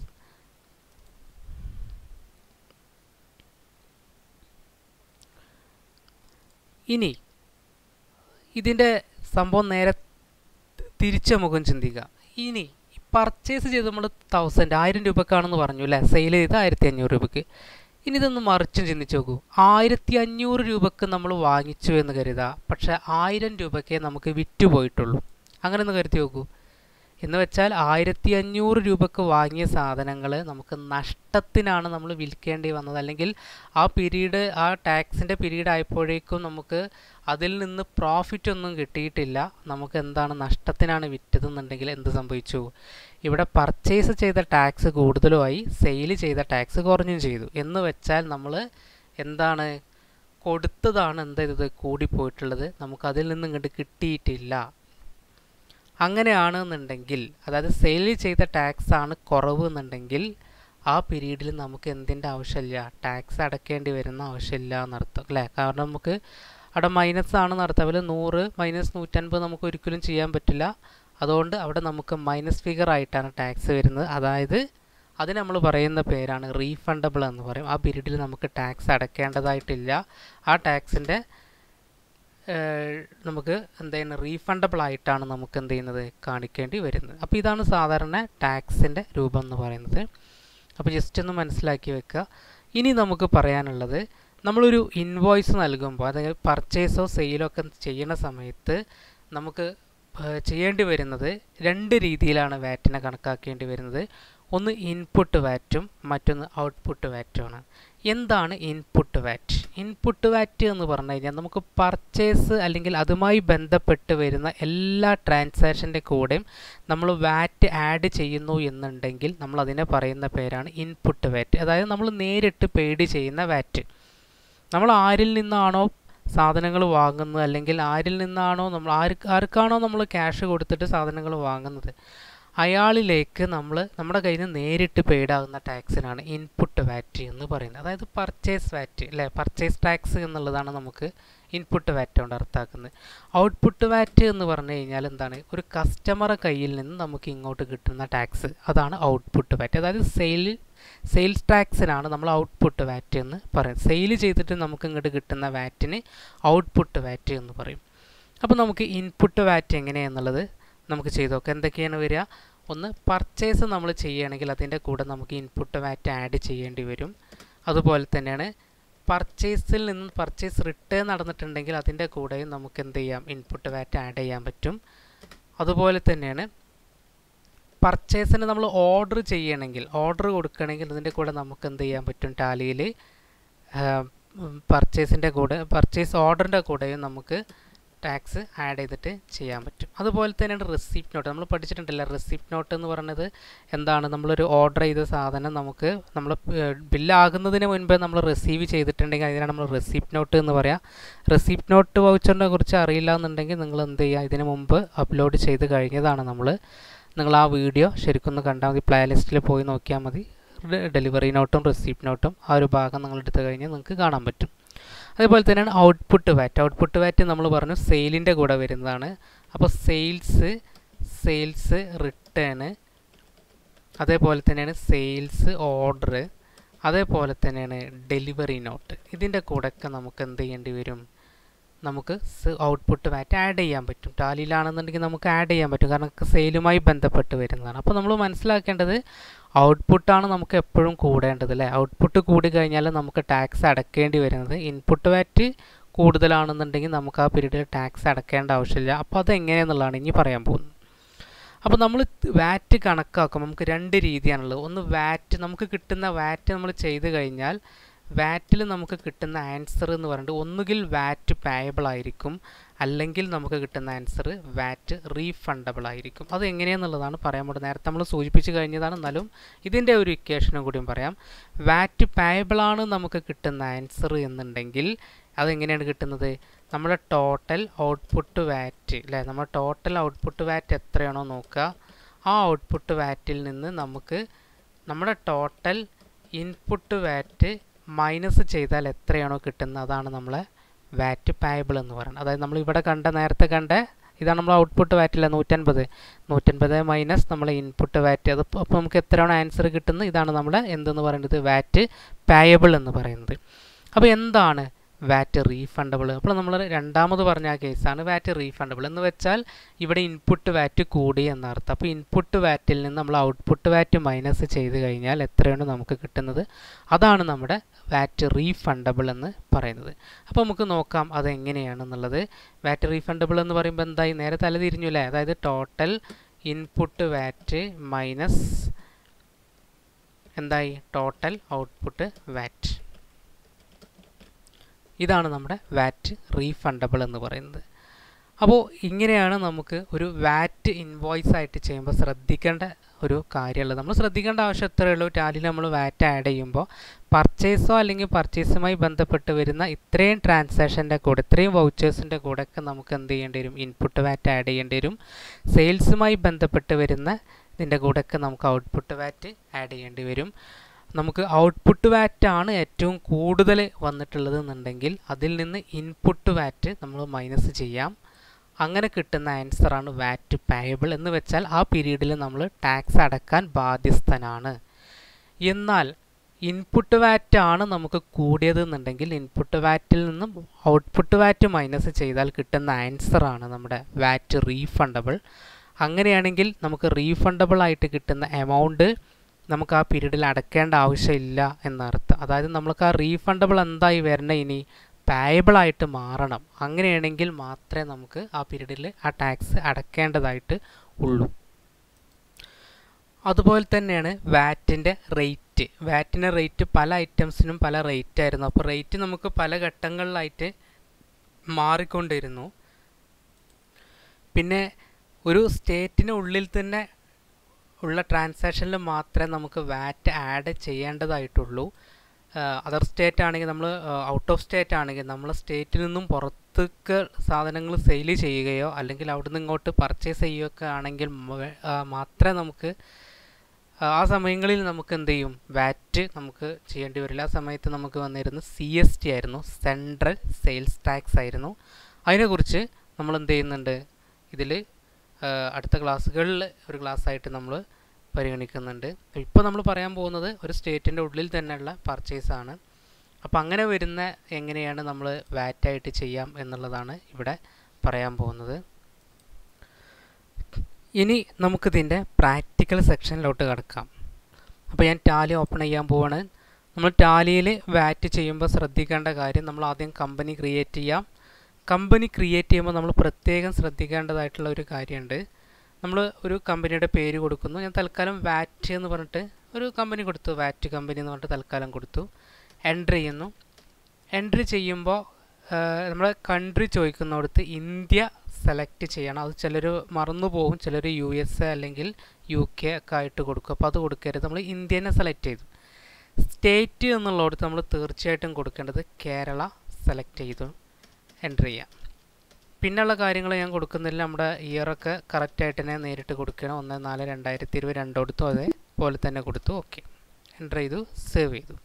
ഇനി ഇതിൻ്റെ സംഭവം നേരെ തിരിച്ച് മുഖം ചിന്തിക്കുക ഇനി പർച്ചേസ് ചെയ്ത് നമ്മൾ തൗസൻഡ് ആയിരം രൂപക്കാണെന്ന് പറഞ്ഞു അല്ലേ സെയിൽ ചെയ്ത് ആയിരത്തി അഞ്ഞൂറ് രൂപയ്ക്ക് ഇനി ഇതൊന്ന് മറിച്ചും ചിന്തിച്ച് നോക്കൂ ആയിരത്തി അഞ്ഞൂറ് രൂപക്ക് നമ്മൾ വാങ്ങിച്ചു എന്ന് കരുതുക പക്ഷേ ആയിരം രൂപയ്ക്കേ നമുക്ക് വിറ്റ് പോയിട്ടുള്ളൂ അങ്ങനെ ഒന്ന് കരുതി നോക്കൂ എന്ന് വെച്ചാൽ ആയിരത്തി അഞ്ഞൂറ് രൂപക്ക് വാങ്ങിയ സാധനങ്ങൾ നമുക്ക് നഷ്ടത്തിനാണ് നമ്മൾ വിൽക്കേണ്ടി വന്നത് അല്ലെങ്കിൽ ആ പീരീഡ് ആ ടാക്സിൻ്റെ പീരീഡ് ആയപ്പോഴേക്കും നമുക്ക് അതിൽ നിന്ന് പ്രോഫിറ്റ് ഒന്നും കിട്ടിയിട്ടില്ല നമുക്ക് എന്താണ് നഷ്ടത്തിനാണ് വിറ്റതെന്നുണ്ടെങ്കിൽ എന്ത് സംഭവിച്ചു ഇവിടെ പർച്ചേസ് ചെയ്ത ടാക്സ് കൂടുതലുമായി സെയിൽ ചെയ്ത ടാക്സ് കുറഞ്ഞും ചെയ്തു എന്ന് വെച്ചാൽ നമ്മൾ എന്താണ് കൊടുത്തതാണ് എന്ത് ചെയ്തത് കൂടിപ്പോയിട്ടുള്ളത് നമുക്കതിൽ നിന്ന് ഇങ്ങോട്ട് കിട്ടിയിട്ടില്ല അങ്ങനെയാണെന്നുണ്ടെങ്കിൽ അതായത് സെയിൽ ചെയ്ത ടാക്സ് ആണ് കുറവ് എന്നുണ്ടെങ്കിൽ ആ പീരീഡിൽ നമുക്ക് എന്തിൻ്റെ ആവശ്യമില്ല ടാക്സ് അടയ്ക്കേണ്ടി വരുന്ന ആവശ്യമില്ല എന്നർത്ഥം അല്ലേ കാരണം നമുക്ക് അവിടെ മൈനസ് ആണെന്ന് അർത്ഥം അതിൽ നൂറ് മൈനസ് നൂറ്റൻപത് നമുക്ക് ഒരിക്കലും ചെയ്യാൻ പറ്റില്ല അതുകൊണ്ട് അവിടെ നമുക്ക് മൈനസ് ഫിഗർ ആയിട്ടാണ് ടാക്സ് വരുന്നത് അതായത് അതിന് നമ്മൾ പറയുന്ന പേരാണ് റീഫണ്ടബിൾ എന്ന് പറയും ആ പീരീഡിൽ നമുക്ക് ടാക്സ് അടയ്ക്കേണ്ടതായിട്ടില്ല ആ ടാക്സിൻ്റെ നമുക്ക് എന്ത് ചെയ്യുന്നത് റീഫണ്ടബിൾ ആയിട്ടാണ് നമുക്ക് എന്ത് ചെയ്യുന്നത് കാണിക്കേണ്ടി വരുന്നത് അപ്പോൾ ഇതാണ് സാധാരണ ടാക്സിൻ്റെ രൂപം എന്ന് പറയുന്നത് അപ്പോൾ ജസ്റ്റ് ഒന്ന് മനസ്സിലാക്കി വെക്കുക ഇനി നമുക്ക് പറയാനുള്ളത് നമ്മളൊരു ഇൻവോയ്സ് നൽകുമ്പോൾ അതായത് പർച്ചേസോ സെയിലോ ഒക്കെ ചെയ്യുന്ന സമയത്ത് നമുക്ക് ചെയ്യേണ്ടി വരുന്നത് രണ്ട് രീതിയിലാണ് വാറ്റിനെ കണക്കാക്കേണ്ടി വരുന്നത് ഒന്ന് ഇൻപുട്ട് വാറ്റും മറ്റൊന്ന് ഔട്ട്പുട്ട് വാറ്റുമാണ് എന്താണ് ഇൻപുട്ട് വാറ്റ് ഇൻപുട്ട് വാറ്റ് എന്ന് പറഞ്ഞു കഴിഞ്ഞാൽ നമുക്ക് പർച്ചേസ് അല്ലെങ്കിൽ അതുമായി ബന്ധപ്പെട്ട് വരുന്ന എല്ലാ ട്രാൻസാക്ഷൻ്റെ കൂടെയും നമ്മൾ വാറ്റ് ആഡ് ചെയ്യുന്നു എന്നുണ്ടെങ്കിൽ നമ്മൾ അതിനെ പറയുന്ന പേരാണ് ഇൻപുട്ട് വാറ്റ് അതായത് നമ്മൾ നേരിട്ട് പെയ്ഡ് ചെയ്യുന്ന വാറ്റ് നമ്മൾ ആരിൽ നിന്നാണോ സാധനങ്ങൾ വാങ്ങുന്നത് അല്ലെങ്കിൽ ആരിൽ നിന്നാണോ നമ്മൾ ആർക്ക് ആർക്കാണോ നമ്മൾ ക്യാഷ് കൊടുത്തിട്ട് സാധനങ്ങൾ വാങ്ങുന്നത് അയാളിലേക്ക് നമ്മൾ നമ്മുടെ കയ്യിൽ നിന്ന് നേരിട്ട് പെയ്ഡ് ആകുന്ന ടാക്സിനാണ് ഇൻപുട്ട് വാറ്റ് എന്ന് പറയുന്നത് അതായത് പർച്ചേസ് വാറ്റ് അല്ലേ പർച്ചേസ് ടാക്സ് എന്നുള്ളതാണ് നമുക്ക് ഇൻപുട്ട് വാറ്റ് കൊണ്ട് അർത്ഥാക്കുന്നത് ഔട്ട്പുട്ട് വാറ്റ് എന്ന് പറഞ്ഞു കഴിഞ്ഞാൽ എന്താണ് ഒരു കസ്റ്റമറെ കയ്യിൽ നിന്ന് നമുക്ക് ഇങ്ങോട്ട് കിട്ടുന്ന ടാക്സ് അതാണ് ഔട്ട്പുട്ട് വാറ്റ് അതായത് സെയിൽ സെയിൽസ് ടാക്സിനാണ് നമ്മൾ ഔട്ട്പുട്ട് വാറ്റ് എന്ന് പറയും സെയിൽ ചെയ്തിട്ട് നമുക്ക് ഇങ്ങോട്ട് കിട്ടുന്ന വാറ്റിന് ഔട്ട്പുട്ട് വാറ്റ് എന്ന് പറയും അപ്പോൾ നമുക്ക് ഇൻപുട്ട് വാറ്റ് എങ്ങനെയാണെന്നുള്ളത് നമുക്ക് ചെയ്ത് നോക്കാം എന്തൊക്കെയാണ് വരിക ഒന്ന് പർച്ചേസ് നമ്മൾ ചെയ്യുകയാണെങ്കിൽ അതിൻ്റെ കൂടെ നമുക്ക് ഇൻപുട്ട് വാറ്റ് ആഡ് ചെയ്യേണ്ടി വരും അതുപോലെ തന്നെയാണ് പർച്ചേസിൽ നിന്ന് പർച്ചേസ് റിട്ടേൺ നടന്നിട്ടുണ്ടെങ്കിൽ അതിൻ്റെ കൂടെയും നമുക്ക് എന്ത് ചെയ്യാം ഇൻപുട്ട് വാറ്റ് ആഡ് ചെയ്യാൻ പറ്റും അതുപോലെ തന്നെയാണ് പർച്ചേസിന് നമ്മൾ ഓർഡർ ചെയ്യണമെങ്കിൽ ഓർഡർ കൊടുക്കണമെങ്കിൽ അതിൻ്റെ കൂടെ നമുക്ക് എന്ത് ചെയ്യാൻ പറ്റും ടാലിയിൽ പർച്ചേസിൻ്റെ കൂടെ പർച്ചേസ് ഓർഡറിൻ്റെ കൂടെയും നമുക്ക് ടാക്സ് ആഡ് ചെയ്തിട്ട് ചെയ്യാൻ പറ്റും അതുപോലെ തന്നെയാണ് റെസിപ്റ്റ് നോട്ട് നമ്മൾ പഠിച്ചിട്ടുണ്ടല്ലോ റെസിപ്റ്റ് നോട്ട് എന്ന് പറയുന്നത് എന്താണ് നമ്മളൊരു ഓർഡർ ചെയ്ത സാധനം നമുക്ക് നമ്മൾ ബില്ലാകുന്നതിന് മുൻപേ നമ്മൾ റിസീവ് ചെയ്തിട്ടുണ്ടെങ്കിൽ അതിനാണ് നമ്മൾ റെസിപ്റ്റ് നോട്ട് എന്ന് പറയാം റെസിപ്റ്റ് നോട്ട് വൗച്ചറിനെ കുറിച്ച് അറിയില്ല എന്നുണ്ടെങ്കിൽ നിങ്ങൾ എന്ത് ചെയ്യുക ഇതിന് മുമ്പ് അപ്ലോഡ് ചെയ്ത് കഴിഞ്ഞതാണ് നമ്മൾ നിങ്ങൾ ആ വീഡിയോ ശരിക്കൊന്ന് കണ്ടാൽ മതി പ്ലേ ലിസ്റ്റിൽ പോയി നോക്കിയാൽ മതി ഡെലിവറി നോട്ടും റിസീപ്റ്റ് നോട്ടും ആ ഒരു ഭാഗം നിങ്ങൾ എടുത്തു കഴിഞ്ഞാൽ നിങ്ങൾക്ക് കാണാൻ പറ്റും അതേപോലെ തന്നെയാണ് ഔട്ട്പുട്ട് വാറ്റ് ഔട്ട്പുട്ട് വാറ്റ് നമ്മൾ പറഞ്ഞു സെയിലിൻ്റെ കൂടെ വരുന്നതാണ് അപ്പോൾ സെയിൽസ് സെയിൽസ് റിട്ടേണ് അതേപോലെ തന്നെയാണ് സെയിൽസ് ഓർഡർ അതേപോലെ തന്നെയാണ് ഡെലിവറി നോട്ട് ഇതിൻ്റെ കൂടെയൊക്കെ നമുക്ക് എന്ത് ചെയ്യേണ്ടി വരും നമുക്ക് ഔട്ട്പുട്ട് വാറ്റ് ആഡ് ചെയ്യാൻ പറ്റും ടാലിയിലാണെന്നുണ്ടെങ്കിൽ നമുക്ക് ആഡ് ചെയ്യാൻ പറ്റും കാരണം സെയിലുമായി ബന്ധപ്പെട്ട് വരുന്നതാണ് അപ്പോൾ നമ്മൾ മനസ്സിലാക്കേണ്ടത് ഔട്ട്പുട്ടാണ് നമുക്ക് എപ്പോഴും കൂടേണ്ടത് അല്ലേ ഔട്ട്പുട്ട് കൂടി കഴിഞ്ഞാൽ നമുക്ക് ടാക്സ് അടക്കേണ്ടി വരുന്നത് ഇൻപുട്ട് വാറ്റ് കൂടുതലാണെന്നുണ്ടെങ്കിൽ നമുക്ക് ആ പീരീഡിൽ ടാക്സ് അടക്കേണ്ട ആവശ്യമില്ല അപ്പോൾ അത് എങ്ങനെയെന്നുള്ളതാണ് ഇനി പറയാൻ പോകുന്നത് അപ്പോൾ നമ്മൾ വാറ്റ് കണക്കാക്കും നമുക്ക് രണ്ട് രീതിയാണുള്ളത് ഒന്ന് വാറ്റ് നമുക്ക് കിട്ടുന്ന വാറ്റ് നമ്മൾ ചെയ്ത് കഴിഞ്ഞാൽ വാറ്റിൽ നമുക്ക് കിട്ടുന്ന ആൻസർ എന്ന് പറഞ്ഞിട്ട് ഒന്നുകിൽ വാറ്റ് പേയബിൾ ആയിരിക്കും അല്ലെങ്കിൽ നമുക്ക് കിട്ടുന്ന ആൻസർ വാറ്റ് റീഫണ്ടബിൾ ആയിരിക്കും അത് എങ്ങനെയാണെന്നുള്ളതാണ് പറയാൻ പോകുന്നത് നേരത്തെ നമ്മൾ സൂചിപ്പിച്ച് കഴിഞ്ഞതാണ് എന്നാലും ഇതിൻ്റെ ഒരു ഇക്വേഷനും കൂടിയും പറയാം വാറ്റ് പേയബിൾ ആണ് നമുക്ക് കിട്ടുന്ന ആൻസർ എന്നുണ്ടെങ്കിൽ അതെങ്ങനെയാണ് കിട്ടുന്നത് നമ്മുടെ ടോട്ടൽ ഔട്ട്പുട്ട് വാറ്റ് അല്ലേ നമ്മുടെ ടോട്ടൽ ഔട്ട്പുട്ട് വാറ്റ് എത്രയാണോ നോക്കുക ആ ഔട്ട്പുട്ട് വാറ്റിൽ നിന്ന് നമുക്ക് നമ്മുടെ ടോട്ടൽ ഇൻപുട്ട് വാറ്റ് മൈനസ് ചെയ്താൽ എത്രയാണോ കിട്ടുന്നത് അതാണ് നമ്മളെ വാറ്റ് പായബിൾ എന്ന് പറയുന്നത് അതായത് നമ്മൾ ഇവിടെ കണ്ട നേരത്തെ കണ്ട ഇതാണ് നമ്മൾ ഔട്ട്പുട്ട് വാറ്റില്ല നൂറ്റൻപത് നൂറ്റൻപത് മൈനസ് നമ്മൾ ഇൻപുട്ട് വാറ്റ് അത് അപ്പോൾ നമുക്ക് എത്രയാണോ ആൻസർ കിട്ടുന്നത് ഇതാണ് നമ്മുടെ എന്തെന്ന് പറയുന്നത് വാറ്റ് പായബിൾ എന്ന് പറയുന്നത് അപ്പോൾ എന്താണ് വാറ്റ് റീഫണ്ടബിൾ അപ്പോൾ നമ്മൾ രണ്ടാമത് പറഞ്ഞ ആ കേസാണ് വാറ്റ് റീഫണ്ടബിൾ എന്ന് വെച്ചാൽ ഇവിടെ ഇൻപുട്ട് വാറ്റ് കൂടി എന്നർത്ഥം അപ്പോൾ ഇൻപുട്ട് വാറ്റിൽ നിന്ന് നമ്മൾ ഔട്ട്പുട്ട് വാറ്റ് മൈനസ് ചെയ്ത് കഴിഞ്ഞാൽ എത്രയാണ് നമുക്ക് കിട്ടുന്നത് അതാണ് നമ്മുടെ വാറ്റ് റീഫണ്ടബിൾ എന്ന് പറയുന്നത് അപ്പോൾ നമുക്ക് നോക്കാം അതെങ്ങനെയാണെന്നുള്ളത് വാറ്റ് റീഫണ്ടബിൾ എന്ന് പറയുമ്പോൾ എന്തായി നേരെ തല തിരിഞ്ഞു അല്ലേ അതായത് ടോട്ടൽ ഇൻപുട്ട് വാറ്റ് മൈനസ് എന്തായി ടോട്ടൽ ഔട്ട്പുട്ട് വാറ്റ് ഇതാണ് നമ്മുടെ വാറ്റ് റീഫണ്ടബിൾ എന്ന് പറയുന്നത് അപ്പോൾ ഇങ്ങനെയാണ് നമുക്ക് ഒരു വാറ്റ് ഇൻവോയ്സ് ആയിട്ട് ചെയ്യുമ്പോൾ ശ്രദ്ധിക്കേണ്ട ഒരു കാര്യമുള്ളത് നമ്മൾ ശ്രദ്ധിക്കേണ്ട ആവശ്യം ഇത്രയേ ഉള്ളൂ ടാലിൽ നമ്മൾ വാറ്റ് ആഡ് ചെയ്യുമ്പോൾ പർച്ചേസോ അല്ലെങ്കിൽ പർച്ചേസുമായി ബന്ധപ്പെട്ട് വരുന്ന ഇത്രയും ട്രാൻസാക്ഷൻ്റെ കൂടെ ഇത്രയും വൗച്ചേഴ്സിൻ്റെ കൂടെയൊക്കെ നമുക്ക് എന്ത് ചെയ്യേണ്ടി വരും ഇൻപുട്ട് വാറ്റ് ആഡ് ചെയ്യേണ്ടി വരും സെയിൽസുമായി ബന്ധപ്പെട്ട് വരുന്ന ഇതിൻ്റെ കൂടെയൊക്കെ നമുക്ക് ഔട്ട്പുട്ട് വാറ്റ് ആഡ് ചെയ്യേണ്ടി വരും നമുക്ക് ഔട്ട്പുട്ട് വാറ്റ് ആണ് ഏറ്റവും കൂടുതൽ വന്നിട്ടുള്ളത് എന്നുണ്ടെങ്കിൽ അതിൽ നിന്ന് ഇൻപുട്ട് വാറ്റ് നമ്മൾ മൈനസ് ചെയ്യാം അങ്ങനെ കിട്ടുന്ന ആൻസറാണ് വാറ്റ് പേയബിൾ എന്ന് വെച്ചാൽ ആ പീരീഡിൽ നമ്മൾ ടാക്സ് അടക്കാൻ ബാധ്യസ്ഥനാണ് എന്നാൽ ഇൻപുട്ട് വാറ്റ് ആണ് നമുക്ക് കൂടിയത് എന്നുണ്ടെങ്കിൽ ഇൻപുട്ട് വാറ്റിൽ നിന്നും ഔട്ട്പുട്ട് വാറ്റ് മൈനസ് ചെയ്താൽ കിട്ടുന്ന ആൻസറാണ് നമ്മുടെ വാറ്റ് റീഫണ്ടബിൾ അങ്ങനെയാണെങ്കിൽ നമുക്ക് റീഫണ്ടബിൾ ആയിട്ട് കിട്ടുന്ന എമൗണ്ട് നമുക്ക് ആ പീരീഡിൽ അടക്കേണ്ട ആവശ്യമില്ല എന്നർത്ഥം അതായത് നമുക്ക് ആ റീഫണ്ടബിൾ എന്തായി വരണ ഇനി പായബിൾ ആയിട്ട് മാറണം അങ്ങനെയാണെങ്കിൽ മാത്രമേ നമുക്ക് ആ പീരീഡിൽ ആ ടാക്സ് അടക്കേണ്ടതായിട്ട് ഉള്ളൂ അതുപോലെ തന്നെയാണ് വാറ്റിൻ്റെ റേറ്റ് വാറ്റിൻ്റെ റേറ്റ് പല ഐറ്റംസിനും പല റേറ്റ് ആയിരുന്നു അപ്പോൾ റേറ്റ് നമുക്ക് പല ഘട്ടങ്ങളിലായിട്ട് മാറിക്കൊണ്ടിരുന്നു പിന്നെ ഒരു സ്റ്റേറ്റിനുള്ളിൽ തന്നെ ഉള്ള ട്രാൻസാക്ഷനിൽ മാത്രമേ നമുക്ക് വാറ്റ് ആഡ് ചെയ്യേണ്ടതായിട്ടുള്ളൂ അതർ സ്റ്റേറ്റ് ആണെങ്കിൽ നമ്മൾ ഔട്ട് ഓഫ് സ്റ്റേറ്റ് ആണെങ്കിൽ നമ്മൾ സ്റ്റേറ്റിൽ നിന്നും പുറത്തേക്ക് സാധനങ്ങൾ സെയിൽ ചെയ്യുകയോ അല്ലെങ്കിൽ അവിടെ നിന്ന് ഇങ്ങോട്ട് പർച്ചേസ് ചെയ്യുകയൊക്കെ ആണെങ്കിൽ മാത്രമേ നമുക്ക് ആ സമയങ്ങളിൽ നമുക്ക് എന്ത് ചെയ്യും വാറ്റ് നമുക്ക് ചെയ്യേണ്ടി വരില്ല ആ സമയത്ത് നമുക്ക് വന്നിരുന്നത് സി എസ് ടി ആയിരുന്നു സെൻട്രൽ സെയിൽസ് ടാക്സ് ആയിരുന്നു അതിനെക്കുറിച്ച് നമ്മൾ എന്ത് ചെയ്യുന്നുണ്ട് ഇതിൽ അടുത്ത ക്ലാസ്സുകളിൽ ഒരു ക്ലാസ്സായിട്ട് നമ്മൾ പരിഗണിക്കുന്നുണ്ട് ഇപ്പോൾ നമ്മൾ പറയാൻ പോകുന്നത് ഒരു സ്റ്റേറ്റിൻ്റെ ഉള്ളിൽ തന്നെയുള്ള പർച്ചേസാണ് അപ്പോൾ അങ്ങനെ വരുന്ന എങ്ങനെയാണ് നമ്മൾ വാറ്റായിട്ട് ചെയ്യാം എന്നുള്ളതാണ് ഇവിടെ പറയാൻ പോകുന്നത് ഇനി നമുക്കിതിൻ്റെ പ്രാക്ടിക്കൽ സെക്ഷനിലോട്ട് കിടക്കാം അപ്പോൾ ഞാൻ ടാലി ഓപ്പൺ ചെയ്യാൻ പോവാണ് നമ്മൾ ടാലിയിൽ വാറ്റ് ചെയ്യുമ്പോൾ ശ്രദ്ധിക്കേണ്ട കാര്യം നമ്മൾ ആദ്യം കമ്പനി ക്രിയേറ്റ് ചെയ്യാം കമ്പനി ക്രിയേറ്റ് ചെയ്യുമ്പോൾ നമ്മൾ പ്രത്യേകം ശ്രദ്ധിക്കേണ്ടതായിട്ടുള്ള ഒരു കാര്യമുണ്ട് നമ്മൾ ഒരു കമ്പനിയുടെ പേര് കൊടുക്കുന്നു ഞാൻ തൽക്കാലം വാറ്റ് എന്ന് പറഞ്ഞിട്ട് ഒരു കമ്പനി കൊടുത്തു വാറ്റ് കമ്പനി എന്ന് പറഞ്ഞിട്ട് തൽക്കാലം കൊടുത്തു എൻട്രി ചെയ്യുന്നു എൻട്രി ചെയ്യുമ്പോൾ നമ്മുടെ കൺട്രി ചോദിക്കുന്നിടത്ത് ഇന്ത്യ സെലക്ട് ചെയ്യണം അത് ചിലർ മറന്നു പോകും ചിലർ യു എസ് എ അല്ലെങ്കിൽ യു കെ ഒക്കെ ആയിട്ട് കൊടുക്കും അപ്പോൾ അത് കൊടുക്കരുത് നമ്മൾ ഇന്ത്യനെ സെലക്ട് ചെയ്തു സ്റ്റേറ്റ് എന്നുള്ളിടത്ത് നമ്മൾ തീർച്ചയായിട്ടും കൊടുക്കേണ്ടത് കേരള സെലക്ട് ചെയ്തു എൻ്റർ ചെയ്യാം പിന്നെയുള്ള കാര്യങ്ങൾ ഞാൻ കൊടുക്കുന്നില്ല നമ്മുടെ ഇയറൊക്കെ കറക്റ്റായിട്ട് തന്നെ നേരിട്ട് കൊടുക്കണം ഒന്ന് നാല് രണ്ടായിരത്തി ഇരുപത് രണ്ട് കൊടുത്തു അതേപോലെ തന്നെ കൊടുത്തു ഓക്കെ എൻ്റർ ചെയ്തു സേവ് ചെയ്തു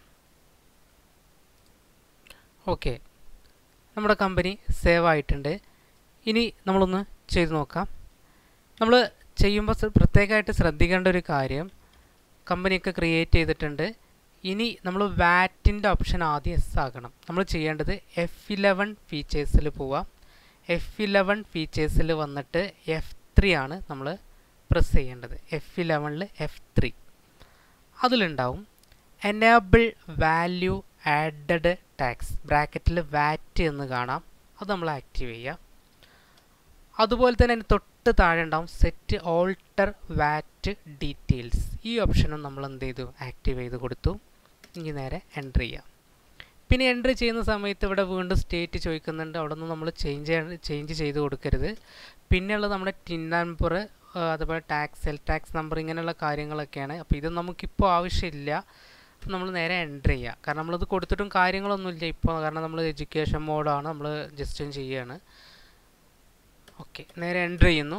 ഓക്കെ നമ്മുടെ കമ്പനി സേവ് ആയിട്ടുണ്ട് ഇനി നമ്മളൊന്ന് ചെയ്തു നോക്കാം നമ്മൾ ചെയ്യുമ്പോൾ പ്രത്യേകമായിട്ട് ശ്രദ്ധിക്കേണ്ട ഒരു കാര്യം കമ്പനിയൊക്കെ ക്രിയേറ്റ് ചെയ്തിട്ടുണ്ട് ഇനി നമ്മൾ വാറ്റിൻ്റെ ഓപ്ഷൻ ആദ്യം എസ് ആക്കണം നമ്മൾ ചെയ്യേണ്ടത് എഫ് ഇലവൻ ഫീച്ചേഴ്സിൽ പോവാം എഫ് ഇലവൻ ഫീച്ചേഴ്സിൽ വന്നിട്ട് എഫ് ത്രീ ആണ് നമ്മൾ പ്രസ് ചെയ്യേണ്ടത് എഫ് ഇലവനിൽ എഫ് ത്രീ അതിലുണ്ടാവും എനേബിൾ വാല്യൂ ആഡഡ് ടാക്സ് ബ്രാക്കറ്റിൽ വാറ്റ് എന്ന് കാണാം അത് നമ്മൾ ആക്റ്റീവ് ചെയ്യുക അതുപോലെ തന്നെ അതിന് തൊട്ട് താഴെ ഉണ്ടാവും സെറ്റ് ഓൾട്ടർ വാറ്റ് ഡീറ്റെയിൽസ് ഈ ഓപ്ഷനും നമ്മൾ എന്ത് ചെയ്തു ആക്റ്റീവ് ചെയ്ത് കൊടുത്തു ഇനി നേരെ എൻ്റർ ചെയ്യാം പിന്നെ എൻ്റർ ചെയ്യുന്ന സമയത്ത് ഇവിടെ വീണ്ടും സ്റ്റേറ്റ് ചോദിക്കുന്നുണ്ട് അവിടെ നിന്ന് നമ്മൾ ചേഞ്ച് ചേഞ്ച് ചെയ്ത് കൊടുക്കരുത് പിന്നെയുള്ളത് നമ്മുടെ ടിൻ നമ്പർ അതുപോലെ ടാക്സ് സെൽ ടാക്സ് നമ്പർ ഇങ്ങനെയുള്ള കാര്യങ്ങളൊക്കെയാണ് അപ്പോൾ ഇത് നമുക്കിപ്പോൾ ആവശ്യമില്ല നമ്മൾ നേരെ എൻ്റർ ചെയ്യുക കാരണം നമ്മളത് കൊടുത്തിട്ടും കാര്യങ്ങളൊന്നുമില്ല ഇപ്പോൾ കാരണം നമ്മൾ എഡ്യൂക്കേഷൻ മോഡാണ് നമ്മൾ ജസ്റ്റ് ചെയ്യുകയാണ് ഓക്കെ നേരെ എൻ്റർ ചെയ്യുന്നു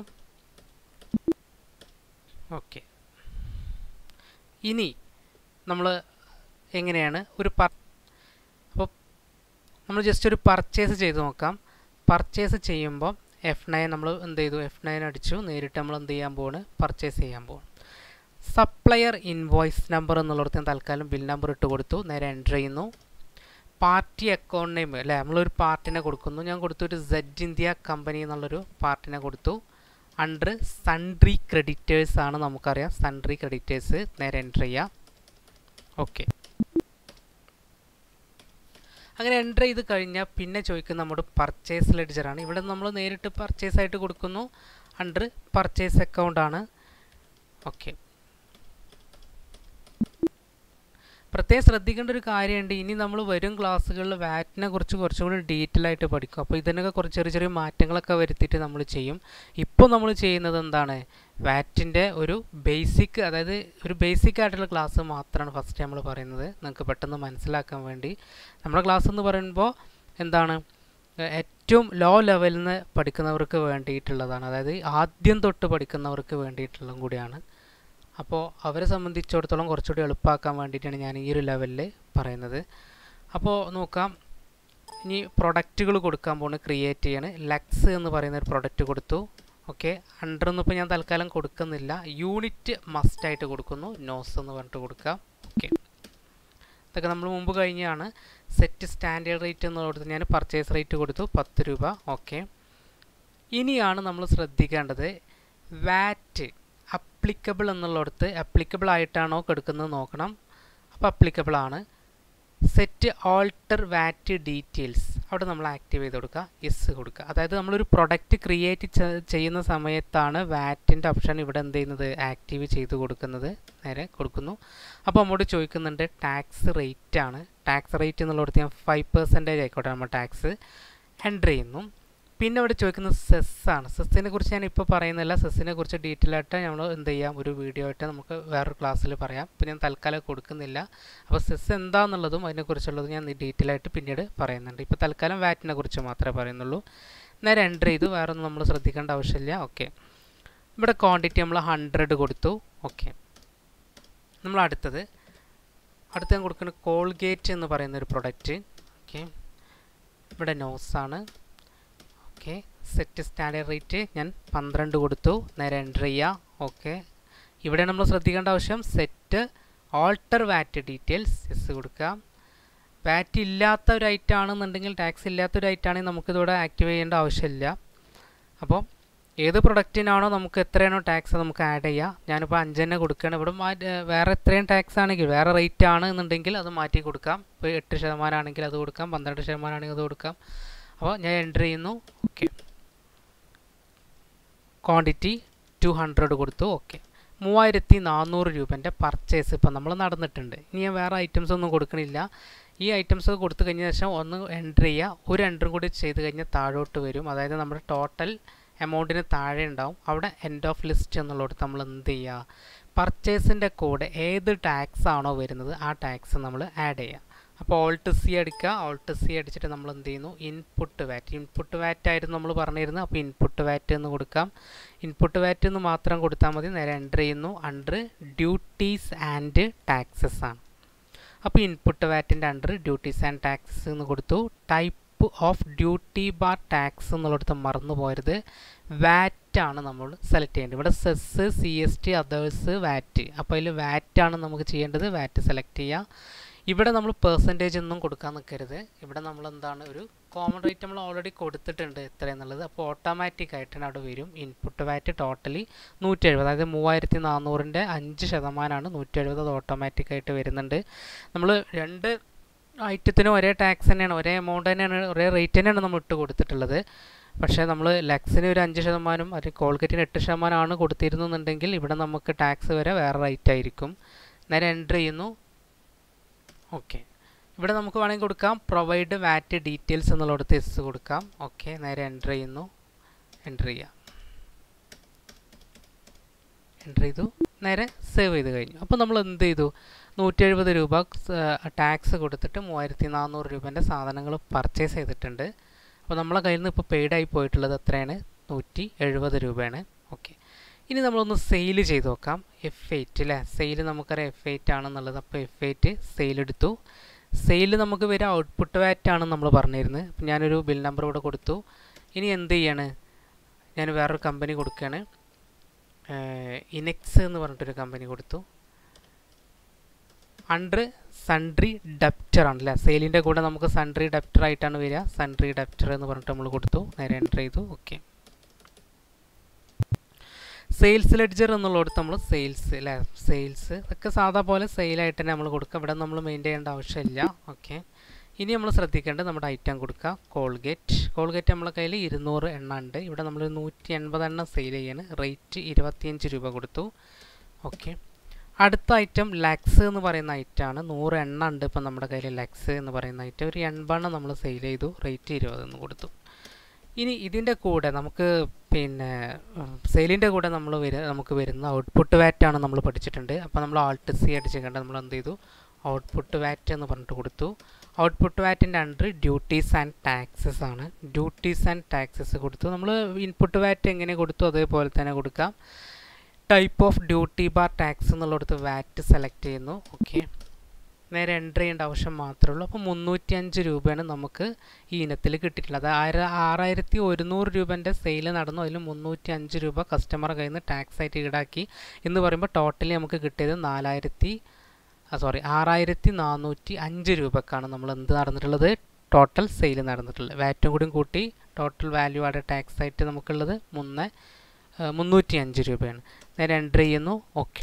ഓക്കെ ഇനി നമ്മൾ എങ്ങനെയാണ് ഒരു പർ അപ്പോൾ നമ്മൾ ജസ്റ്റ് ഒരു പർച്ചേസ് ചെയ്ത് നോക്കാം പർച്ചേസ് ചെയ്യുമ്പോൾ എഫ് നയൻ നമ്മൾ എന്ത് ചെയ്തു എഫ് നയൻ അടിച്ചു നേരിട്ട് നമ്മൾ എന്ത് ചെയ്യാൻ പോവാണ് പർച്ചേസ് ചെയ്യാൻ പോവാണ് സപ്ലയർ ഇൻവോയ്സ് നമ്പർ എന്നുള്ളിടത്ത് ഞാൻ തൽക്കാലം ബിൽ നമ്പർ ഇട്ട് കൊടുത്തു നേരെ എൻ്റർ ചെയ്യുന്നു പാർട്ടി അക്കൗണ്ട് നെയിം അല്ലേ നമ്മളൊരു പാർട്ടിനെ കൊടുക്കുന്നു ഞാൻ കൊടുത്തു ഒരു സെഡ് ഇന്ത്യ കമ്പനി എന്നുള്ളൊരു പാർട്ടിനെ കൊടുത്തു അണ്ടർ സൺട്രി ക്രെഡിറ്റേഴ്സ് ആണ് നമുക്കറിയാം സൺട്രി ക്രെഡിറ്റേഴ്സ് നേരെ എൻ്റർ ചെയ്യാം ഓക്കെ അങ്ങനെ എൻ്റർ ചെയ്ത് കഴിഞ്ഞാൽ പിന്നെ ചോദിക്കുന്ന നമ്മുടെ പർച്ചേസ് ലെഡ്ജറാണ് ഇവിടെ നമ്മൾ നേരിട്ട് പർച്ചേസ് ആയിട്ട് കൊടുക്കുന്നു അണ്ടർ പർച്ചേസ് അക്കൗണ്ട് ആണ് ഓക്കെ പ്രത്യേകം ശ്രദ്ധിക്കേണ്ട ഒരു കാര്യമുണ്ട് ഇനി നമ്മൾ വരും ക്ലാസ്സുകളിൽ വാറ്റിനെ കുറിച്ച് കുറച്ചും കൂടി ഡീറ്റെയിൽ ആയിട്ട് പഠിക്കും അപ്പോൾ ഇതിനൊക്കെ കുറച്ച് ചെറിയ ചെറിയ മാറ്റങ്ങളൊക്കെ വരുത്തിയിട്ട് നമ്മൾ ചെയ്യും ഇപ്പോൾ നമ്മൾ ചെയ്യുന്നത് എന്താണ് വാറ്റിൻ്റെ ഒരു ബേസിക് അതായത് ഒരു ബേസിക് ആയിട്ടുള്ള ക്ലാസ് മാത്രമാണ് ഫസ്റ്റ് നമ്മൾ പറയുന്നത് നിങ്ങൾക്ക് പെട്ടെന്ന് മനസ്സിലാക്കാൻ വേണ്ടി നമ്മുടെ ക്ലാസ് എന്ന് പറയുമ്പോൾ എന്താണ് ഏറ്റവും ലോ ലെവലിൽ നിന്ന് പഠിക്കുന്നവർക്ക് വേണ്ടിയിട്ടുള്ളതാണ് അതായത് ആദ്യം തൊട്ട് പഠിക്കുന്നവർക്ക് വേണ്ടിയിട്ടുള്ളതും കൂടിയാണ് അപ്പോൾ അവരെ സംബന്ധിച്ചിടത്തോളം കുറച്ചുകൂടി എളുപ്പമാക്കാൻ വേണ്ടിയിട്ടാണ് ഞാൻ ഈ ഒരു ലെവലിൽ പറയുന്നത് അപ്പോൾ നോക്കാം ഇനി പ്രൊഡക്റ്റുകൾ കൊടുക്കാൻ പോകുന്നത് ക്രിയേറ്റ് ചെയ്യാണ് ലക്സ് എന്ന് പറയുന്ന ഒരു പ്രൊഡക്റ്റ് കൊടുത്തു ഓക്കെ അണ്ടർ ഒന്നും ഇപ്പോൾ ഞാൻ തൽക്കാലം കൊടുക്കുന്നില്ല യൂണിറ്റ് മസ്റ്റായിട്ട് കൊടുക്കുന്നു നോസ് എന്ന് പറഞ്ഞിട്ട് കൊടുക്കാം ഓക്കെ ഇതൊക്കെ നമ്മൾ മുമ്പ് കഴിഞ്ഞാണ് സെറ്റ് സ്റ്റാൻഡേർഡ് റേറ്റ് എന്ന് കൊടുത്ത് ഞാൻ പർച്ചേസ് റേറ്റ് കൊടുത്തു പത്ത് രൂപ ഓക്കെ ഇനിയാണ് നമ്മൾ ശ്രദ്ധിക്കേണ്ടത് വാറ്റ് അപ്ലിക്കബിൾ എന്നുള്ളിടത്ത് അപ്ലിക്കബിൾ ആയിട്ടാണോ കൊടുക്കുന്നത് നോക്കണം അപ്പോൾ അപ്ലിക്കബിൾ ആണ് സെറ്റ് ഓൾട്ടർ വാറ്റ് ഡീറ്റെയിൽസ് അവിടെ നമ്മൾ ആക്റ്റീവ് ചെയ്ത് കൊടുക്കുക യെസ് കൊടുക്കുക അതായത് നമ്മളൊരു പ്രൊഡക്റ്റ് ക്രിയേറ്റ് ചെയ്യുന്ന സമയത്താണ് വാറ്റിൻ്റെ ഓപ്ഷൻ ഇവിടെ എന്ത് ചെയ്യുന്നത് ആക്റ്റീവ് ചെയ്ത് കൊടുക്കുന്നത് നേരെ കൊടുക്കുന്നു അപ്പോൾ നമ്മോട് ചോദിക്കുന്നുണ്ട് ടാക്സ് റേറ്റ് ആണ് ടാക്സ് റേറ്റ് എന്നുള്ളിടത്ത് ഞാൻ ഫൈവ് പെർസെൻറ്റേജ് ആയിക്കോട്ടെ നമ്മൾ ടാക്സ് എൻ്റർ ചെയ്യുന്നു പിന്നെ ഇവിടെ ചോദിക്കുന്നത് സെസ് ആണ് സെസ്സിനെ കുറിച്ച് ഞാൻ ഇപ്പോൾ പറയുന്നില്ല സെസ്സിനെ കുറിച്ച് ഡീറ്റെയിൽ ആയിട്ട് നമ്മൾ എന്ത് ചെയ്യാം ഒരു വീഡിയോ ആയിട്ട് നമുക്ക് വേറൊരു ക്ലാസ്സിൽ പറയാം ഇപ്പോൾ ഞാൻ തൽക്കാലം കൊടുക്കുന്നില്ല അപ്പോൾ സെസ് എന്താണെന്നുള്ളതും അതിനെക്കുറിച്ചുള്ളതും ഞാൻ ഡീറ്റെയിൽ ആയിട്ട് പിന്നീട് പറയുന്നുണ്ട് ഇപ്പോൾ തൽക്കാലം വാറ്റിനെ കുറിച്ച് മാത്രമേ പറയുന്നുള്ളൂ നേരെ എൻ്റർ ചെയ്തു വേറെ ഒന്നും നമ്മൾ ശ്രദ്ധിക്കേണ്ട ആവശ്യമില്ല ഓക്കെ ഇവിടെ ക്വാണ്ടിറ്റി നമ്മൾ ഹൺഡ്രഡ് കൊടുത്തു ഓക്കെ നമ്മൾ അടുത്തത് അടുത്ത് ഞാൻ കൊടുക്കുന്നത് കോൾഗേറ്റ് എന്ന് പറയുന്ന ഒരു പ്രൊഡക്റ്റ് ഓക്കെ ഇവിടെ നോസാണ് ഓക്കെ സെറ്റ് സ്റ്റാൻഡേർഡ് റേറ്റ് ഞാൻ പന്ത്രണ്ട് കൊടുത്തു നേരെ എൻ്റർ ചെയ്യുക ഓക്കെ ഇവിടെ നമ്മൾ ശ്രദ്ധിക്കേണ്ട ആവശ്യം set alter VAT details yes കൊടുക്കുക വാറ്റ് ഇല്ലാത്ത ഒരു ഐറ്റം ആണെന്നുണ്ടെങ്കിൽ ടാക്സ് ഇല്ലാത്ത ഒരു ഐറ്റം ആണെങ്കിൽ നമുക്കിതിവിടെ ആക്റ്റീവ് ചെയ്യേണ്ട ആവശ്യമില്ല അപ്പോൾ ഏത് പ്രൊഡക്റ്റിനാണോ നമുക്ക് എത്രയാണോ ടാക്സ് നമുക്ക് ആഡ് ചെയ്യാം ഞാനിപ്പോൾ അഞ്ച് തന്നെ കൊടുക്കുകയാണ് ഇവിടെ മാറ്റി വേറെ എത്രയും ടാക്സ് ആണെങ്കിൽ വേറെ റേറ്റ് ആണ് എന്നുണ്ടെങ്കിൽ അത് മാറ്റി കൊടുക്കാം ഇപ്പോൾ എട്ട് ശതമാനം ആണെങ്കിൽ അത് കൊടുക്കാം പന്ത്രണ്ട് ശതമാനം ആണെങ്കിൽ അത് കൊടുക്കാം അപ്പോൾ ഞാൻ എൻ്റർ ചെയ്യുന്നു ഓക്കെ ക്വാണ്ടിറ്റി ടു ഹൺഡ്രഡ് കൊടുത്തു ഓക്കെ മൂവായിരത്തി നാനൂറ് രൂപേൻ്റെ പർച്ചേസ് ഇപ്പം നമ്മൾ നടന്നിട്ടുണ്ട് ഇനി ഞാൻ വേറെ ഐറ്റംസ് ഒന്നും കൊടുക്കണില്ല ഈ ഐറ്റംസ് കൊടുത്തു കഴിഞ്ഞ ശേഷം ഒന്ന് എൻ്റർ ചെയ്യുക ഒരു എൻ്ററും കൂടി ചെയ്ത് കഴിഞ്ഞാൽ താഴോട്ട് വരും അതായത് നമ്മുടെ ടോട്ടൽ എമൗണ്ടിന് താഴെ ഉണ്ടാവും അവിടെ എൻഡ് ഓഫ് ലിസ്റ്റ് എന്നുള്ളിടത്ത് നമ്മൾ എന്ത് ചെയ്യുക പർച്ചേസിൻ്റെ കൂടെ ഏത് ടാക്സ് ആണോ വരുന്നത് ആ ടാക്സ് നമ്മൾ ആഡ് ചെയ്യുക അപ്പോൾ ഓൾട്ട് സി അടിക്കുക ഓൾട്ട് സി അടിച്ചിട്ട് നമ്മൾ എന്ത് ചെയ്യുന്നു ഇൻപുട്ട് വാറ്റ് ഇൻപുട്ട് വാറ്റ് ആയിരുന്നു നമ്മൾ പറഞ്ഞിരുന്നത് അപ്പോൾ ഇൻപുട്ട് വാറ്റ് എന്ന് കൊടുക്കാം ഇൻപുട്ട് വാറ്റ് എന്ന് മാത്രം കൊടുത്താൽ മതി നേരെ എൻ്റർ ചെയ്യുന്നു അണ്ടർ ഡ്യൂട്ടീസ് ആൻഡ് ടാക്സസ് ആണ് അപ്പോൾ ഇൻപുട്ട് വാറ്റിൻ്റെ അണ്ടർ ഡ്യൂട്ടീസ് ആൻഡ് ടാക്സസ് എന്ന് കൊടുത്തു type of duty bar tax എന്നുള്ളിടത്ത് മറന്നു പോരുത് വാറ്റ് ആണ് നമ്മൾ സെലക്ട് ചെയ്യേണ്ടത് ഇവിടെ cess C S T others VAT അപ്പോൾ അതിൽ വാറ്റ് ആണ് നമുക്ക് ചെയ്യേണ്ടത് വാറ്റ് സെലക്ട് ചെയ്യുക ഇവിടെ നമ്മൾ പെർസെൻറ്റേജ് ഒന്നും കൊടുക്കാൻ നിൽക്കരുത് ഇവിടെ നമ്മൾ എന്താണ് ഒരു കോമൺ റേറ്റ് നമ്മൾ ഓൾറെഡി കൊടുത്തിട്ടുണ്ട് എത്ര എന്നുള്ളത് അപ്പോൾ ഓട്ടോമാറ്റിക് ആയിട്ട് തന്നെ അവിടെ വരും ഇൻപുട്ട് വാറ്റ് ടോട്ടലി നൂറ്റി എഴുപത് അതായത് മൂവായിരത്തി നാനൂറിൻ്റെ അഞ്ച് ശതമാനമാണ് നൂറ്റി എഴുപത് അത് ഓട്ടോമാറ്റിക് ആയിട്ട് വരുന്നുണ്ട് നമ്മൾ രണ്ട് ഐറ്റത്തിനും ഒരേ ടാക്സ് തന്നെയാണ് ഒരേ എമൗണ്ട് തന്നെയാണ് ഒരേ റേറ്റ് തന്നെയാണ് നമ്മൾ ഇട്ട് കൊടുത്തിട്ടുള്ളത് പക്ഷേ നമ്മൾ ലക്സിന് ഒരു അഞ്ച് ശതമാനം അല്ലെങ്കിൽ കോൾഗേറ്റിന് എട്ട് ശതമാനമാണ് കൊടുത്തിരുന്നുണ്ടെങ്കിൽ ഇവിടെ നമുക്ക് ടാക്സ് വരെ വേറെ റേറ്റ് ആയിരിക്കും നേരെ എൻ്റർ ചെയ്യുന്നു ഓക്കെ ഇവിടെ നമുക്ക് വേണമെങ്കിൽ കൊടുക്കാം പ്രൊവൈഡ് വാറ്റ് ഡീറ്റെയിൽസ് എന്നുള്ളിടത്ത് എസ് കൊടുക്കാം ഓക്കെ നേരെ എൻ്റർ ചെയ്യുന്നു എൻ്റർ ചെയ്യാം എൻ്റർ ചെയ്തു നേരെ സേവ് ചെയ്ത് കഴിഞ്ഞു അപ്പോൾ നമ്മൾ എന്ത് ചെയ്തു നൂറ്റി എഴുപത് രൂപ ടാക്സ് കൊടുത്തിട്ട് മൂവായിരത്തി നാനൂറ് രൂപേൻ്റെ സാധനങ്ങൾ പർച്ചേസ് ചെയ്തിട്ടുണ്ട് അപ്പോൾ നമ്മളെ കയ്യിൽ നിന്ന് ഇപ്പോൾ പെയ്ഡായി പോയിട്ടുള്ളത് എത്രയാണ് നൂറ്റി എഴുപത് രൂപയാണ് ഓക്കെ ഇനി നമ്മളൊന്ന് സെയിൽ ചെയ്ത് നോക്കാം എഫ് എയ്റ്റ് അല്ലേ സെയിൽ നമുക്കറിയാം എഫ് എയ്റ്റ് ആണെന്നുള്ളത് അപ്പോൾ എഫ് എയ്റ്റ് സെയിൽ എടുത്തു സെയിൽ നമുക്ക് വരിക ഔട്ട്പുട്ട് വാറ്റ് ആണ് നമ്മൾ പറഞ്ഞിരുന്നത് അപ്പം ഞാനൊരു ബിൽ നമ്പർ ഇവിടെ കൊടുത്തു ഇനി എന്ത് ചെയ്യാണ് ഞാൻ വേറൊരു കമ്പനി കൊടുക്കുകയാണ് ഇനെക്സ് എന്ന് പറഞ്ഞിട്ടൊരു കമ്പനി കൊടുത്തു അണ്ടർ സൺട്രി ഡെപ്റ്റർ ആണ് അല്ലേ സെയിലിൻ്റെ കൂടെ നമുക്ക് സൺട്രി ഡെപ്റ്റർ ആയിട്ടാണ് വരിക സൺട്രി ഡെപ്റ്റർ എന്ന് പറഞ്ഞിട്ട് നമ്മൾ കൊടുത്തു നേരെ എൻ്റർ ചെയ്തു ഓക്കെ സെയിൽസ് ലെഡ്ജർ എന്നുള്ളിടത്ത് നമ്മൾ സെയിൽസ് അല്ലേ സെയിൽസ് ഒക്കെ സാധാ പോലെ സെയിലായിട്ട് തന്നെ നമ്മൾ കൊടുക്കുക ഇവിടെ നമ്മൾ മെയിൻറ്റെയിൻ ചെയ്യേണ്ട ആവശ്യമില്ല ഓക്കെ ഇനി നമ്മൾ ശ്രദ്ധിക്കേണ്ടത് നമ്മുടെ ഐറ്റം കൊടുക്കുക കോൾഗേറ്റ് കോൾഗേറ്റ് നമ്മളെ കയ്യിൽ ഇരുന്നൂറ് എണ്ണ ഉണ്ട് ഇവിടെ നമ്മൾ നൂറ്റി എൺപത് എണ്ണം സെയിൽ ചെയ്യാണ് റേറ്റ് ഇരുപത്തിയഞ്ച് രൂപ കൊടുത്തു ഓക്കെ അടുത്ത ഐറ്റം ലക്സ് എന്ന് പറയുന്ന ഐറ്റമാണ് നൂറ് എണ്ണ ഉണ്ട് ഇപ്പം നമ്മുടെ കയ്യിൽ ലക്സ് എന്ന് പറയുന്ന ഐറ്റം ഒരു എൺപെണ്ണം നമ്മൾ സെയിൽ ചെയ്തു റേറ്റ് ഇരുപത് എന്ന് കൊടുത്തു ഇനി ഇതിൻ്റെ കൂടെ നമുക്ക് പിന്നെ സെയിലിൻ്റെ കൂടെ നമ്മൾ വര നമുക്ക് വരുന്ന ഔട്ട്പുട്ട് വാറ്റാണ് നമ്മൾ പഠിച്ചിട്ടുണ്ട് അപ്പോൾ നമ്മൾ ആൾട്ട് സി അടിച്ചിട്ടുണ്ട് നമ്മൾ എന്ത് ചെയ്തു ഔട്ട്പുട്ട് വാറ്റ് എന്ന് പറഞ്ഞിട്ട് കൊടുത്തു ഔട്ട്പുട്ട് വാറ്റിൻ്റെ അണ്ടർ ഡ്യൂട്ടീസ് ആൻഡ് ടാക്സസ് ആണ് ഡ്യൂട്ടീസ് ആൻഡ് ടാക്സസ് കൊടുത്തു നമ്മൾ ഇൻപുട്ട് വാറ്റ് എങ്ങനെ കൊടുത്തു അതേപോലെ തന്നെ കൊടുക്കാം type of duty bar tax എന്നുള്ളിടത്ത് വാറ്റ് സെലക്ട് ചെയ്യുന്നു ഓക്കെ നേരെ എൻ്റർ ചെയ്യേണ്ട ആവശ്യം മാത്രമേ ഉള്ളൂ അപ്പോൾ മുന്നൂറ്റി അഞ്ച് രൂപയാണ് നമുക്ക് ഈ ഇനത്തിൽ കിട്ടിയിട്ടുള്ളത് അത് ആയിര ആറായിരത്തി ഒരുന്നൂറ് രൂപേൻ്റെ സെയിൽ നടന്നു അതിൽ മുന്നൂറ്റി അഞ്ച് രൂപ കസ്റ്റമർ കയ്യിൽ നിന്ന് ടാക്സ് ആയിട്ട് ഈടാക്കി എന്ന് പറയുമ്പോൾ ടോട്ടലി നമുക്ക് കിട്ടിയത് നാലായിരത്തി സോറി ആറായിരത്തി നാനൂറ്റി അഞ്ച് രൂപക്കാണ് നമ്മൾ എന്ത് നടന്നിട്ടുള്ളത് ടോട്ടൽ സെയിൽ നടന്നിട്ടുള്ളത് വാറ്റും കൂടി കൂട്ടി ടോട്ടൽ വാല്യൂ ആഡ് ടാക്സ് ആയിട്ട് നമുക്കുള്ളത് മൂന്ന് മുന്നൂറ്റി അഞ്ച് രൂപയാണ് നേരെ എൻ്റർ ചെയ്യുന്നു ഓക്കെ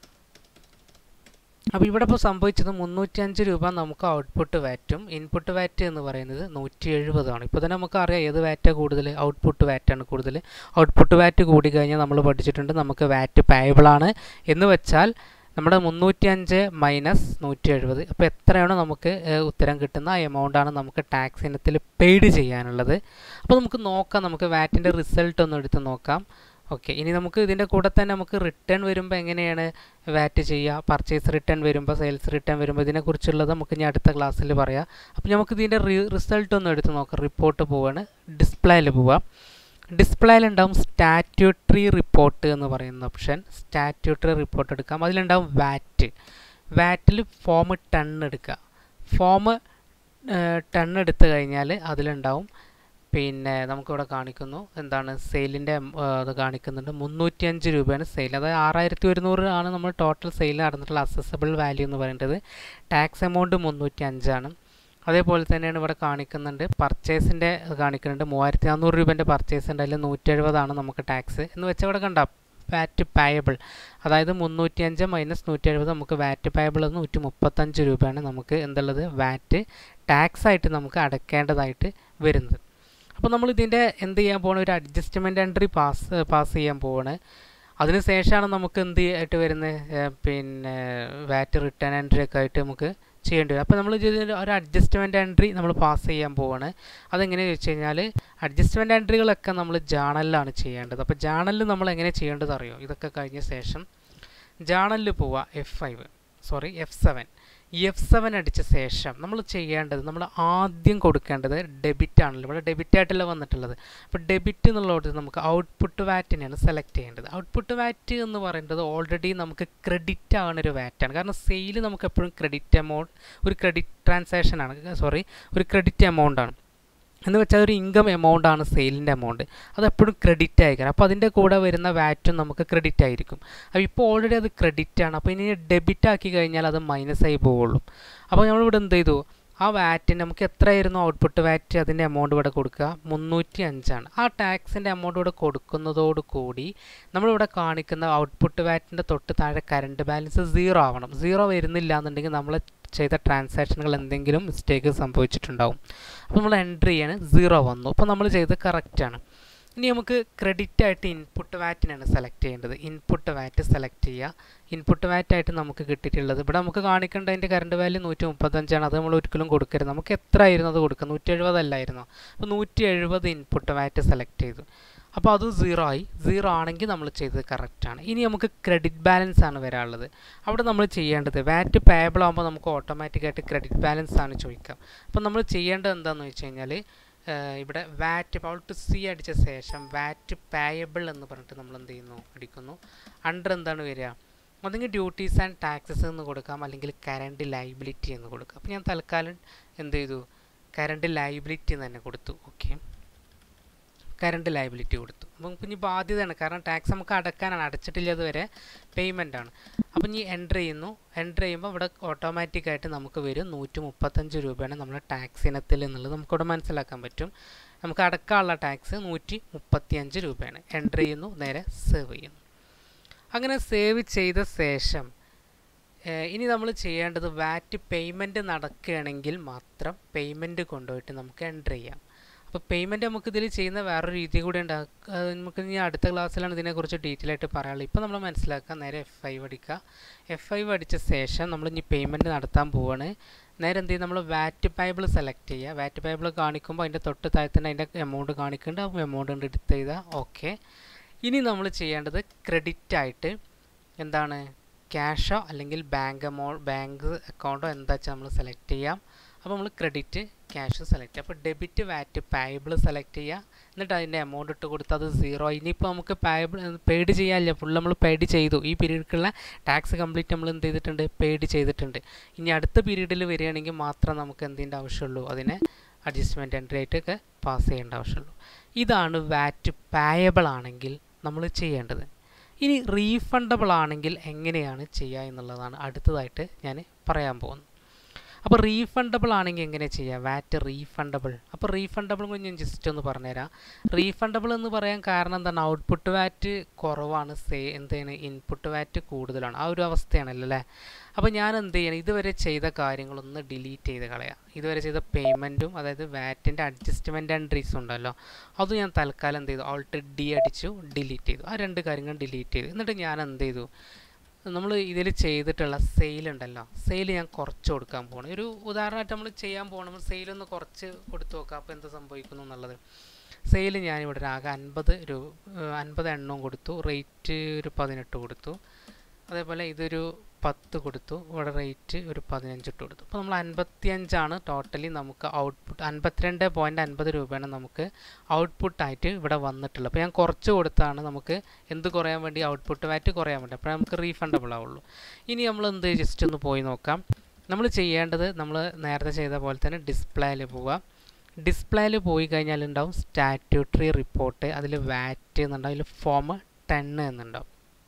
അപ്പോൾ ഇവിടെ ഇപ്പോൾ സംഭവിച്ചത് മുന്നൂറ്റി അഞ്ച് രൂപ നമുക്ക് ഔട്ട്പുട്ട് വാറ്റും ഇൻപുട്ട് വാറ്റ് എന്ന് പറയുന്നത് നൂറ്റി എഴുപതാണ് ഇപ്പോൾ തന്നെ നമുക്ക് അറിയാം ഏത് വാറ്റാണ് കൂടുതൽ ഔട്ട്പുട്ട് വാറ്റാണ് കൂടുതൽ ഔട്ട്പുട്ട് വാറ്റ് കൂടി കഴിഞ്ഞാൽ നമ്മൾ പഠിച്ചിട്ടുണ്ട് നമുക്ക് വാറ്റ് പേയബിളാണ് എന്ന് വെച്ചാൽ നമ്മുടെ മുന്നൂറ്റി അഞ്ച് മൈനസ് നൂറ്റി എഴുപത് അപ്പോൾ എത്രയാണോ നമുക്ക് ഉത്തരം കിട്ടുന്ന ആ എമൗണ്ടാണ് നമുക്ക് ടാക്സ് ഇനത്തിൽ പെയ്ഡ് ചെയ്യാനുള്ളത് അപ്പോൾ നമുക്ക് നോക്കാം നമുക്ക് വാറ്റിൻ്റെ റിസൾട്ട് ഒന്ന് എടുത്ത് നോക്കാം ഓക്കെ ഇനി നമുക്ക് ഇതിൻ്റെ കൂടെ തന്നെ നമുക്ക് റിട്ടേൺ വരുമ്പോൾ എങ്ങനെയാണ് വാറ്റ് ചെയ്യുക പർച്ചേസ് റിട്ടേൺ വരുമ്പോൾ സെയിൽസ് റിട്ടേൺ വരുമ്പോൾ ഇതിനെക്കുറിച്ചുള്ളത് നമുക്ക് ഇനി അടുത്ത ക്ലാസ്സിൽ പറയാം അപ്പോൾ നമുക്ക് ഇതിൻ്റെ റിസൾട്ട് ഒന്ന് എടുത്ത് നോക്കാം റിപ്പോർട്ട് പോവാണ് ഡിസ്പ്ലേയിൽ പോവാം ഡിസ്പ്ലേയിൽ ഉണ്ടാവും സ്റ്റാറ്റ്യൂട്ടറി റിപ്പോർട്ട് എന്ന് പറയുന്ന ഓപ്ഷൻ സ്റ്റാറ്റ്യൂട്ടറി റിപ്പോർട്ട് എടുക്കാം അതിലുണ്ടാവും വാറ്റ് വാറ്റിൽ ഫോം ടൺ എടുക്കുക ഫോം ടൺ എടുത്തു കഴിഞ്ഞാൽ അതിലുണ്ടാവും പിന്നെ നമുക്കിവിടെ കാണിക്കുന്നു എന്താണ് സെയിലിൻ്റെ അത് കാണിക്കുന്നുണ്ട് മുന്നൂറ്റി അഞ്ച് രൂപയാണ് സെയിൽ അതായത് ആറായിരത്തി ഒരുന്നൂറ് ആണ് നമ്മൾ ടോട്ടൽ സെയിൽ നടന്നിട്ടുള്ള അസസബിൾ വാല്യൂ എന്ന് പറയുന്നത് ടാക്സ് എമൗണ്ട് മുന്നൂറ്റി അഞ്ചാണ് അതേപോലെ തന്നെയാണ് ഇവിടെ കാണിക്കുന്നുണ്ട് പർച്ചേസിൻ്റെ കാണിക്കുന്നുണ്ട് മൂവായിരത്തി നാനൂറ് രൂപേൻ്റെ പർച്ചേസ് ഉണ്ട് അതിൽ നൂറ്റി എഴുപതാണ് നമുക്ക് ടാക്സ് എന്ന് വെച്ചാൽ ഇവിടെ കണ്ട വാറ്റ് പായബിൾ അതായത് മുന്നൂറ്റി അഞ്ച് മൈനസ് നൂറ്റി എഴുപത് നമുക്ക് വാറ്റ് പായബിൾ നൂറ്റി മുപ്പത്തഞ്ച് രൂപയാണ് നമുക്ക് എന്തുള്ളത് വാറ്റ് ടാക്സ് ആയിട്ട് നമുക്ക് അടയ്ക്കേണ്ടതായിട്ട് വരുന്നത് അപ്പോൾ നമ്മൾ ഇതിൻ്റെ എന്ത് ചെയ്യാൻ പോകണം ഒരു അഡ്ജസ്റ്റ്മെൻറ്റ് എൻട്രി പാസ് പാസ് ചെയ്യാൻ പോവാണ് അതിന് ശേഷമാണ് നമുക്ക് എന്ത് ആയിട്ട് വരുന്നത് പിന്നെ വാറ്റ് റിട്ടേൺ എൻട്രി ഒക്കെ ആയിട്ട് നമുക്ക് ചെയ്യേണ്ടി വരും അപ്പോൾ നമ്മൾ ഇതിൽ ഒരു അഡ്ജസ്റ്റ്മെൻറ്റ് എൻട്രി നമ്മൾ പാസ് ചെയ്യാൻ പോവാണ് അതെങ്ങനെയാണെന്ന് വെച്ച് കഴിഞ്ഞാൽ അഡ്ജസ്റ്റ്മെൻറ്റ് എൻട്രികളൊക്കെ നമ്മൾ ജേണലിലാണ് ചെയ്യേണ്ടത് അപ്പോൾ ജേണലിൽ നമ്മൾ എങ്ങനെ ചെയ്യേണ്ടത് അറിയോ ഇതൊക്കെ കഴിഞ്ഞ ശേഷം ജേണലിൽ പോവുക F five sorry F seven F seven അടിച്ച ശേഷം നമ്മൾ ചെയ്യേണ്ടത് നമ്മൾ ആദ്യം കൊടുക്കേണ്ടത് ഡെബിറ്റ് ആണല്ലോ ഇവിടെ ഡെബിറ്റ് ആയിട്ടല്ല വന്നിട്ടുള്ളത് അപ്പോൾ ഡെബിറ്റ് എന്നുള്ളത് നമുക്ക് ഔട്ട്പുട്ട് വാറ്റിനെയാണ് സെലക്ട് ചെയ്യേണ്ടത് ഔട്ട്പുട്ട് വാറ്റ് എന്ന് പറയുന്നത് ഓൾറെഡി നമുക്ക് ക്രെഡിറ്റ് ആവുന്ന ഒരു വാറ്റാണ് കാരണം സെയിൽ നമുക്ക് എപ്പോഴും ക്രെഡിറ്റ് എമൗണ്ട് ഒരു ക്രെഡിറ്റ് ട്രാൻസാക്ഷൻ ആണ് സോറി ഒരു ക്രെഡിറ്റ് എമൗണ്ട് ആണ് എന്ന് വെച്ചാൽ ഒരു ഇൻകം എമൗണ്ട് ആണ് സെയിലിൻ്റെ എമൗണ്ട് അത് എപ്പോഴും ക്രെഡിറ്റ് ആയിരിക്കണം അപ്പോൾ അതിൻ്റെ കൂടെ വരുന്ന വാറ്റും നമുക്ക് ക്രെഡിറ്റ് ആയിരിക്കും അപ്പോൾ ഇപ്പോൾ ഓൾറെഡി അത് ക്രെഡിറ്റ് ആണ് അപ്പോൾ ഇനി ഡെബിറ്റ് ആക്കി കഴിഞ്ഞാൽ അത് മൈനസ് ആയി പോവുള്ളൂ അപ്പോൾ നമ്മളിവിടെ എന്ത് ചെയ്തു ആ വാറ്റിന് നമുക്ക് എത്രയായിരുന്നു ഔട്ട്പുട്ട് വാറ്റ് അതിൻ്റെ എമൗണ്ട് ഇവിടെ കൊടുക്കുക മുന്നൂറ്റി അഞ്ചാണ് ആ ടാക്സിൻ്റെ എമൗണ്ട് ഇവിടെ കൊടുക്കുന്നതോട് കൂടി നമ്മളിവിടെ കാണിക്കുന്ന ഔട്ട്പുട്ട് വാറ്റിൻ്റെ തൊട്ട് താഴെ കറണ്ട് ബാലൻസ് സീറോ ആവണം സീറോ വരുന്നില്ല എന്നുണ്ടെങ്കിൽ നമ്മൾ ചെയ്ത ട്രാൻസാക്ഷനുകൾ എന്തെങ്കിലും മിസ്റ്റേക്ക് സംഭവിച്ചിട്ടുണ്ടാവും അപ്പോൾ നമ്മൾ എൻട്രി ചെയ്യാണ് സീറോ വന്നു അപ്പോൾ നമ്മൾ ചെയ്തത് കറക്റ്റാണ് ഇനി നമുക്ക് ക്രെഡിറ്റ് ആയിട്ട് ഇൻപുട്ട് വാറ്റിനാണ് സെലക്ട് ചെയ്യേണ്ടത് ഇൻപുട്ട് വാറ്റ് സെലക്ട് ചെയ്യുക ഇൻപുട്ട് വാറ്റ് ആയിട്ട് നമുക്ക് കിട്ടിയിട്ടുള്ളത് ഇവിടെ നമുക്ക് കാണിക്കേണ്ട അതിൻ്റെ കറണ്ട് വാല്യൂ നൂറ്റി മുപ്പത്തഞ്ചാണ് അത് നമ്മൾ ഒരിക്കലും കൊടുക്കരുത് നമുക്ക് എത്ര ആയിരുന്നു അത് കൊടുക്കുക നൂറ്റി എഴുപതല്ലായിരുന്നു അപ്പോൾ നൂറ്റി എഴുപത് ഇൻപുട്ട് വാറ്റ് സെലക്ട് ചെയ്തു അപ്പോൾ അത് സീറോ ആയി സീറോ ആണെങ്കിൽ നമ്മൾ ചെയ്തത് കറക്റ്റാണ് ഇനി നമുക്ക് ക്രെഡിറ്റ് ബാലൻസ് ആണ് വരാനുള്ളത് അവിടെ നമ്മൾ ചെയ്യേണ്ടത് വാറ്റ് പേബിൾ ആകുമ്പോൾ നമുക്ക് ഓട്ടോമാറ്റിക്കായിട്ട് ക്രെഡിറ്റ് ബാലൻസ് ആണ് ചോദിക്കുക അപ്പോൾ നമ്മൾ ചെയ്യേണ്ടത് എന്താണെന്ന് വെച്ച് കഴിഞ്ഞാൽ ഇവിടെ വാറ്റ് ഔട്ട് സി അടിച്ച ശേഷം വാറ്റ് പേയബിൾ എന്ന് പറഞ്ഞിട്ട് നമ്മൾ എന്ത് ചെയ്യുന്നു അടിക്കുന്നു അണ്ടർ എന്താണ് വരിക ഒന്നെങ്കിൽ ഡ്യൂട്ടീസ് ആൻഡ് ടാക്സസ് എന്ന് കൊടുക്കാം അല്ലെങ്കിൽ കറണ്ട് ലൈബിലിറ്റി എന്ന് കൊടുക്കാം അപ്പോൾ ഞാൻ തൽക്കാലം എന്ത് ചെയ്തു കറണ്ട് ലൈബിലിറ്റി എന്ന് തന്നെ കൊടുത്തു ഓക്കെ കറണ്ട് ലയബിലിറ്റി കൊടുത്തു അപ്പം ഇനി ബാധ്യതയാണ് കാരണം ടാക്സ് നമുക്ക് അടക്കാനാണ് അടച്ചിട്ടില്ല അതുവരെ പേയ്മെൻ്റ് ആണ് അപ്പം ഇനി എൻ്റർ ചെയ്യുന്നു എൻ്റർ ചെയ്യുമ്പോൾ ഇവിടെ ഓട്ടോമാറ്റിക്കായിട്ട് നമുക്ക് വരും നൂറ്റി മുപ്പത്തഞ്ച് രൂപയാണ് നമ്മുടെ ടാക്സ് ഇനത്തിൽ എന്നുള്ളത് നമുക്കിവിടെ മനസ്സിലാക്കാൻ പറ്റും നമുക്ക് അടക്കാനുള്ള ടാക്സ് നൂറ്റി മുപ്പത്തിയഞ്ച് രൂപയാണ് എൻ്റർ ചെയ്യുന്നു നേരെ സേവ് ചെയ്യുന്നു അങ്ങനെ സേവ് ചെയ്ത ശേഷം ഇനി നമ്മൾ ചെയ്യേണ്ടത് വാറ്റ് പേയ്മെൻറ്റ് നടക്കുകയാണെങ്കിൽ മാത്രം പേയ്മെൻറ്റ് കൊണ്ടുപോയിട്ട് നമുക്ക് എൻ്റർ ചെയ്യാം അപ്പോൾ പേയ്മെൻറ്റ് നമുക്ക് ഇതിൽ ചെയ്യുന്ന വേറൊരു രീതി കൂടി ഉണ്ട് നമുക്ക് ഇനി അടുത്ത ക്ലാസ്സിലാണ് ഇതിനെക്കുറിച്ച് ഡീറ്റെയിൽ ആയിട്ട് പറയാനുള്ളത് ഇപ്പോൾ നമ്മൾ മനസ്സിലാക്കുക നേരെ എഫ് ഐവ് അടിക്കുക എഫ് ഐവ് അടിച്ച ശേഷം നമ്മൾ ഇനി പേയ്മെൻറ്റ് നടത്താൻ പോവാണ് നേരെ എന്ത് ചെയ്യും നമ്മൾ വാറ്റ് പൈബിൾ സെലക്ട് ചെയ്യുക വാറ്റ് പൈബിൾ കാണിക്കുമ്പോൾ അതിൻ്റെ തൊട്ട് താഴെ തന്നെ അതിൻ്റെ എമൗണ്ട് കാണിക്കുന്നുണ്ട് ആ എമൗണ്ട് കൊണ്ട് എടുത്ത് ചെയ്താൽ ഓക്കെ ഇനി നമ്മൾ ചെയ്യേണ്ടത് ക്രെഡിറ്റ് ആയിട്ട് എന്താണ് ക്യാഷോ അല്ലെങ്കിൽ ബാങ്ക് എമൗണ്ട് ബാങ്ക് അക്കൗണ്ടോ എന്താ വെച്ചാൽ നമ്മൾ സെലക്ട് ചെയ്യാം അപ്പോൾ നമ്മൾ ക്രെഡിറ്റ് ക്യാഷ് സെലക്ട് ചെയ്യുക അപ്പോൾ ഡെബിറ്റ് വാറ്റ് പേയബിൾ സെലക്ട് ചെയ്യുക എന്നിട്ട് അതിൻ്റെ എമൗണ്ട് ഇട്ട് കൊടുത്ത് അത് സീറോ ഇനിയിപ്പോൾ നമുക്ക് പേയബിൾ പെയ്ഡ് ചെയ്യാനില്ല ഫുൾ നമ്മൾ പെയ്ഡ് ചെയ്തു ഈ പീരീഡിലുള്ള ടാക്സ് കംപ്ലീറ്റ് നമ്മൾ എന്ത് ചെയ്തിട്ടുണ്ട് പെയ്ഡ് ചെയ്തിട്ടുണ്ട് ഇനി അടുത്ത പീരീഡിൽ വരികയാണെങ്കിൽ മാത്രം നമുക്ക് എന്തിൻ്റെ ആവശ്യമുള്ളൂ അതിനെ അഡ്ജസ്റ്റ്മെൻറ്റ് എൻട്രി ആയിട്ടൊക്കെ പാസ് ചെയ്യേണ്ട ആവശ്യമുള്ളൂ ഇതാണ് വാറ്റ് പേയബിൾ ആണെങ്കിൽ നമ്മൾ ചെയ്യേണ്ടത് ഇനി റീഫണ്ടബിൾ ആണെങ്കിൽ എങ്ങനെയാണ് ചെയ്യുക എന്നുള്ളതാണ് അടുത്തതായിട്ട് ഞാൻ പറയാൻ പോകുന്നത് അപ്പോൾ റീഫണ്ടബിൾ ആണെങ്കിൽ എങ്ങനെ ചെയ്യാം വാറ്റ് റീഫണ്ടബിൾ അപ്പോൾ റീഫണ്ടബിൾ ഞാൻ ജസ്റ്റ് ഒന്ന് പറഞ്ഞുതരാം റീഫണ്ടബിൾ എന്ന് പറയാൻ കാരണം എന്താണ് ഔട്ട്പുട്ട് വാറ്റ് കുറവാണ് സേ എന്താണ് ഇൻപുട്ട് വാറ്റ് കൂടുതലാണ് ആ ഒരു അവസ്ഥയാണല്ലോ അല്ലേ അപ്പോൾ ഞാൻ എന്ത് ചെയ്യണം ഇതുവരെ ചെയ്ത കാര്യങ്ങളൊന്ന് ഡിലീറ്റ് ചെയ്ത് കളയാം ഇതുവരെ ചെയ്ത പേയ്മെൻറ്റും അതായത് വാറ്റിൻ്റെ അഡ്ജസ്റ്റ്മെൻറ്റ് എൻട്രീസ് ഉണ്ടല്ലോ അത് ഞാൻ തൽക്കാലം എന്ത് ചെയ്തു ഓൾട്ട് ഡി അടിച്ചു ഡിലീറ്റ് ചെയ്തു ആ രണ്ട് കാര്യങ്ങളും ഡിലീറ്റ് ചെയ്തു എന്നിട്ട് ഞാൻ എന്ത് ചെയ്തു നമ്മൾ ഇതിൽ ചെയ്തിട്ടുള്ള സെയിൽ ഉണ്ടല്ലോ സെയിൽ ഞാൻ കുറച്ച് കൊടുക്കാൻ പോകണം ഒരു ഉദാഹരണമായിട്ട് നമ്മൾ ചെയ്യാൻ പോകണം സെയിലൊന്ന് കുറച്ച് കൊടുത്തു നോക്കാം അപ്പോൾ എന്ത് സംഭവിക്കുന്നു എന്നുള്ളത് സെയിൽ ഞാനിവിടെ ആകെ അൻപത് രൂപ അൻപത് എണ്ണവും കൊടുത്തു റേറ്റ് ഒരു പതിനെട്ട് കൊടുത്തു അതേപോലെ ഇതൊരു പത്ത് കൊടുത്തു ഇവിടെ റേറ്റ് ഒരു പതിനഞ്ചിട്ട് കൊടുത്തു അപ്പോൾ നമ്മൾ അൻപത്തിയഞ്ചാണ് ടോട്ടലി നമുക്ക് ഔട്ട്പുട്ട് അൻപത്തിരണ്ട് പോയിൻറ്റ് അൻപത് രൂപയാണ് നമുക്ക് ഔട്ട്പുട്ടായിട്ട് ഇവിടെ വന്നിട്ടുള്ളത് അപ്പോൾ ഞാൻ കുറച്ച് കൊടുത്താണ് നമുക്ക് എന്ത് കുറയാൻ വേണ്ടി ഔട്ട്പുട്ട് വാറ്റ് കുറയാൻ വേണ്ടി അപ്പോൾ നമുക്ക് റീഫണ്ടബിൾ ആവുള്ളൂ ഇനി നമ്മൾ എന്ത് ജസ്റ്റ് ഒന്ന് പോയി നോക്കാം നമ്മൾ ചെയ്യേണ്ടത് നമ്മൾ നേരത്തെ ചെയ്ത പോലെ തന്നെ ഡിസ്പ്ലേയിൽ പോവുക ഡിസ്പ്ലേയിൽ പോയി കഴിഞ്ഞാൽ ഉണ്ടാവും സ്റ്റാറ്റ്യൂട്ടറി റിപ്പോർട്ട് അതിൽ വാറ്റ് എന്നുണ്ടാവും അതിൽ ഫോം ടെൻ എന്നുണ്ടാവും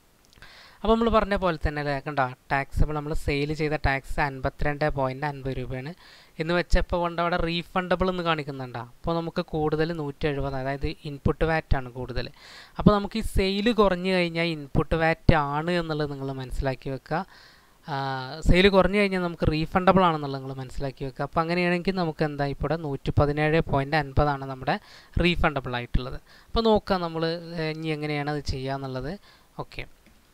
അപ്പോൾ നമ്മൾ പറഞ്ഞ പോലെ തന്നെ കണ്ടോ ടാക്സബിൾ നമ്മൾ സെയിൽ ചെയ്ത ടാക്സ് അൻപത്തിരണ്ട് പോയിൻറ്റ് അൻപത് രൂപയാണ് എന്ന് വെച്ചപ്പോൾ കൊണ്ട് അവിടെ റീഫണ്ടബിൾ എന്ന് കാണിക്കുന്നുണ്ടോ അപ്പോൾ നമുക്ക് കൂടുതൽ നൂറ്റി എഴുപത് അതായത് ഇൻപുട്ട് വാറ്റ് ആണ് കൂടുതൽ അപ്പോൾ നമുക്ക് ഈ സെയിൽ കുറഞ്ഞു കഴിഞ്ഞാൽ ഇൻപുട്ട് വാറ്റ് ആണ് എന്നുള്ളത് നിങ്ങൾ മനസ്സിലാക്കി വെക്കുക സെയിൽ കുറഞ്ഞു കഴിഞ്ഞാൽ നമുക്ക് റീഫണ്ടബിൾ ആണെന്നുള്ളത് നിങ്ങൾ മനസ്സിലാക്കി വെക്കുക അപ്പോൾ അങ്ങനെയാണെങ്കിൽ നമുക്ക് എന്താ ഇപ്പോൾ നൂറ്റി പതിനേഴ് പോയിൻറ്റ് അൻപതാണ് നമ്മുടെ റീഫണ്ടബിൾ ആയിട്ടുള്ളത് അപ്പോൾ നോക്കാം നമ്മൾ ഇനി എങ്ങനെയാണ് അത് ചെയ്യുക എന്നുള്ളത് ഓക്കെ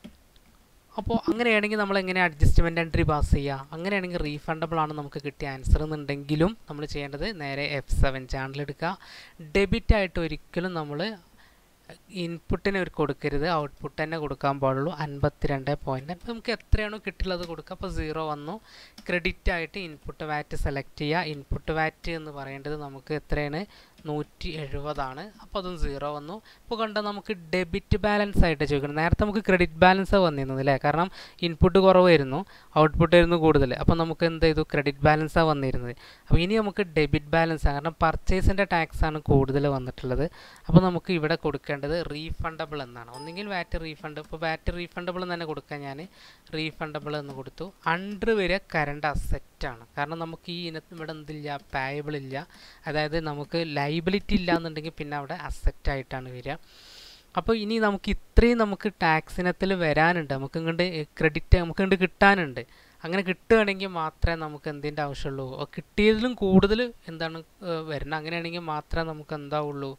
അപ്പോൾ അങ്ങനെയാണെങ്കിൽ നമ്മൾ എങ്ങനെ അഡ്ജസ്റ്റ്മെൻറ്റ് എൻട്രി പാസ് ചെയ്യുക അങ്ങനെയാണെങ്കിൽ റീഫണ്ടബിൾ ആണ് നമുക്ക് കിട്ടിയ ആൻസർ എന്നുണ്ടെങ്കിലും നമ്മൾ ചെയ്യേണ്ടത് നേരെ എഫ് സെവൻ ചാനൽ എടുക്കുക ഡെബിറ്റ് ആയിട്ട് ഒരിക്കലും നമ്മൾ ഇൻപുട്ടിന് ഒരു കൊടുക്കരുത് ഔട്ട്പുട്ട് തന്നെ കൊടുക്കാൻ പാടുള്ളൂ അൻപത്തിരണ്ട് പോയിൻറ്റ് നമുക്ക് എത്രയാണോ കിട്ടുള്ളത് കൊടുക്കുക അപ്പോൾ സീറോ വന്നു ക്രെഡിറ്റ് ആയിട്ട് ഇൻപുട്ട് വാറ്റ് സെലക്ട് ചെയ്യുക ഇൻപുട്ട് വാറ്റ് എന്ന് പറയേണ്ടത് നമുക്ക് എത്രയാണ് നൂറ്റി എഴുപതാണ് അപ്പോൾ അതും സീറോ വന്നു ഇപ്പോൾ കണ്ട നമുക്ക് ഡെബിറ്റ് ബാലൻസ് ആയിട്ട് ചോദിക്കണം നേരത്തെ നമുക്ക് ക്രെഡിറ്റ് ബാലൻസ് വന്നിരുന്നത് അല്ലേ കാരണം ഇൻപുട്ട് കുറവായിരുന്നു ഔട്ട്പുട്ട് ആയിരുന്നു കൂടുതൽ അപ്പോൾ നമുക്ക് എന്ത് ചെയ്തു ക്രെഡിറ്റ് ബാലൻസാണ് വന്നിരുന്നത് അപ്പോൾ ഇനി നമുക്ക് ഡെബിറ്റ് ബാലൻസ് കാരണം പർച്ചേസിൻ്റെ ടാക്സ് ആണ് കൂടുതൽ വന്നിട്ടുള്ളത് അപ്പോൾ നമുക്ക് ഇവിടെ കൊടുക്കേണ്ടത് റീഫണ്ടബിൾ എന്നാണ് ഒന്നെങ്കിൽ വാറ്റ് റീഫണ്ട് ഇപ്പോൾ വാറ്റ് റീഫണ്ടബിൾ തന്നെ കൊടുക്കാൻ ഞാൻ റീഫണ്ടബിൾ എന്ന് കൊടുത്തു അണ്ടർ വരെ കറണ്ട് അസെറ്റാണ് കാരണം നമുക്ക് ഈ ഇനത്ത് ഇവിടെ എന്തില്ല പായബിൾ ഇല്ല അതായത് നമുക്ക് ലൈബിലിറ്റി ഇല്ല എന്നുണ്ടെങ്കിൽ പിന്നെ അവിടെ അസെറ്റ് ആയിട്ടാണ് വരിക അപ്പോൾ ഇനി നമുക്ക് ഇത്രയും നമുക്ക് ടാക്സ് ഇനത്തിൽ വരാനുണ്ട് നമുക്ക് ഇങ്ങോട്ട് ക്രെഡിറ്റ് നമുക്ക് ഇങ്ങോട്ട് കിട്ടാനുണ്ട് അങ്ങനെ കിട്ടുകയാണെങ്കിൽ മാത്രമേ നമുക്ക് എന്തിൻ്റെ ആവശ്യമുള്ളൂ കിട്ടിയതിലും കൂടുതൽ എന്താണ് വരുന്നത് അങ്ങനെയാണെങ്കിൽ മാത്രമേ നമുക്ക് എന്താവുള്ളൂ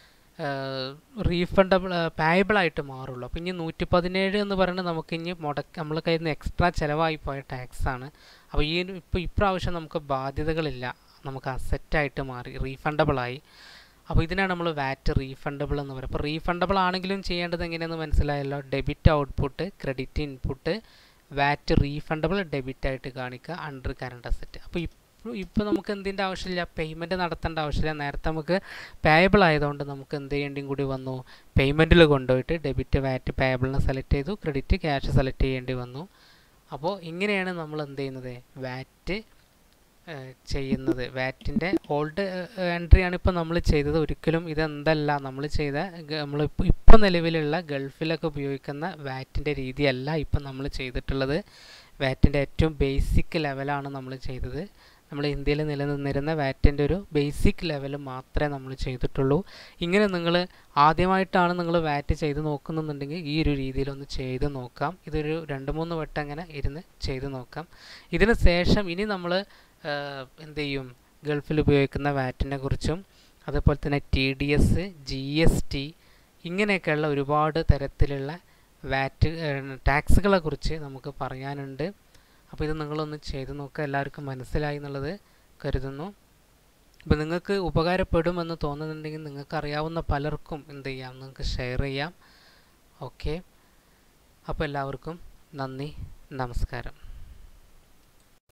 റീഫണ്ടബിൾ പായബിൾ ആയിട്ട് മാറുള്ളൂ അപ്പോൾ ഇനി നൂറ്റി പതിനേഴ് എന്ന് പറയുന്നത് നമുക്ക് ഇനി മുടക്ക് നമ്മൾ കയ്യിൽ നിന്ന് എക്സ്ട്രാ ചിലവായി പോയ ടാക്സ് ആണ് അപ്പോൾ ഈ ഇപ്പോൾ ഇപ്രാവശ്യം നമുക്ക് ബാധ്യതകളില്ല നമുക്ക് അസെറ്റായിട്ട് മാറി റീഫണ്ടബിൾ ആയി അപ്പോൾ ഇതിനാണ് നമ്മൾ വാറ്റ് റീഫണ്ടബിൾ എന്ന് പറയുന്നത് അപ്പോൾ റീഫണ്ടബിൾ ആണെങ്കിലും ചെയ്യേണ്ടത് എങ്ങനെയെന്ന് മനസ്സിലായല്ലോ debit output credit input VAT refundable debit ആയിട്ട് കാണിക്കുക അണ്ടർ കറണ്ട് അസെറ്റ് അപ്പോൾ ഇപ്പോൾ ഇപ്പോൾ നമുക്ക് എന്തിൻ്റെ ആവശ്യമില്ല പേയ്മെൻറ്റ് നടത്തേണ്ട ആവശ്യമില്ല നേരത്തെ നമുക്ക് പേയബിൾ ആയതുകൊണ്ട് നമുക്ക് എന്ത് ചെയ്യേണ്ടിയും കൂടി വന്നു പേയ്മെൻറ്റിൽ കൊണ്ടുപോയിട്ട് ഡെബിറ്റ് വാറ്റ് പേയബിളിനെ സെലക്ട് ചെയ്തു ക്രെഡിറ്റ് ക്യാഷ് സെലക്ട് ചെയ്യേണ്ടി വന്നു അപ്പോൾ ഇങ്ങനെയാണ് നമ്മൾ എന്ത് ചെയ്യുന്നത് വാറ്റ് ചെയ്യുന്നത് വാറ്റിൻ്റെ ഓൾഡ് എൻട്രിയാണ് ഇപ്പോൾ നമ്മൾ ചെയ്തത് ഒരിക്കലും ഇതെന്തല്ല നമ്മൾ ചെയ്ത നമ്മൾ ഇപ്പോൾ നിലവിലുള്ള ഗൾഫിലൊക്കെ ഉപയോഗിക്കുന്ന വാറ്റിൻ്റെ രീതിയല്ല ഇപ്പം നമ്മൾ ചെയ്തിട്ടുള്ളത് വാറ്റിൻ്റെ ഏറ്റവും ബേസിക് ലെവലാണ് നമ്മൾ ചെയ്തത് നമ്മൾ ഇന്ത്യയിൽ നിലനിന്നിരുന്ന വാറ്റിൻ്റെ ഒരു ബേസിക് ലെവൽ മാത്രമേ നമ്മൾ ചെയ്തിട്ടുള്ളൂ ഇങ്ങനെ നിങ്ങൾ ആദ്യമായിട്ടാണ് നിങ്ങൾ വാറ്റ് ചെയ്ത് നോക്കുന്നുണ്ടെങ്കിൽ ഈ ഒരു രീതിയിലൊന്ന് ചെയ്ത് നോക്കാം ഇതൊരു രണ്ട് മൂന്ന് വട്ടം അങ്ങനെ ഇരുന്ന് ചെയ്ത് നോക്കാം ഇതിന് ശേഷം ഇനി നമ്മൾ എന്ത് ചെയ്യും ഗൾഫിൽ ഉപയോഗിക്കുന്ന വാറ്റിനെ കുറിച്ചും അതുപോലെ തന്നെ T D S G S T ഇങ്ങനെയൊക്കെയുള്ള ഒരുപാട് തരത്തിലുള്ള വാറ്റ് ടാക്സുകളെ കുറിച്ച് നമുക്ക് പറയാനുണ്ട് അപ്പോൾ ഇത് നിങ്ങളൊന്ന് ചെയ്ത് നോക്കുക എല്ലാവർക്കും മനസ്സിലായി എന്നുള്ളത് കരുതുന്നു അപ്പോൾ നിങ്ങൾക്ക് ഉപകാരപ്പെടുമെന്ന് തോന്നുന്നുണ്ടെങ്കിൽ നിങ്ങൾക്ക് അറിയാവുന്ന പലർക്കും എന്ത് ചെയ്യാം നിങ്ങൾക്ക് ഷെയർ ചെയ്യാം ഓക്കെ അപ്പോൾ എല്ലാവർക്കും നന്ദി നമസ്കാരം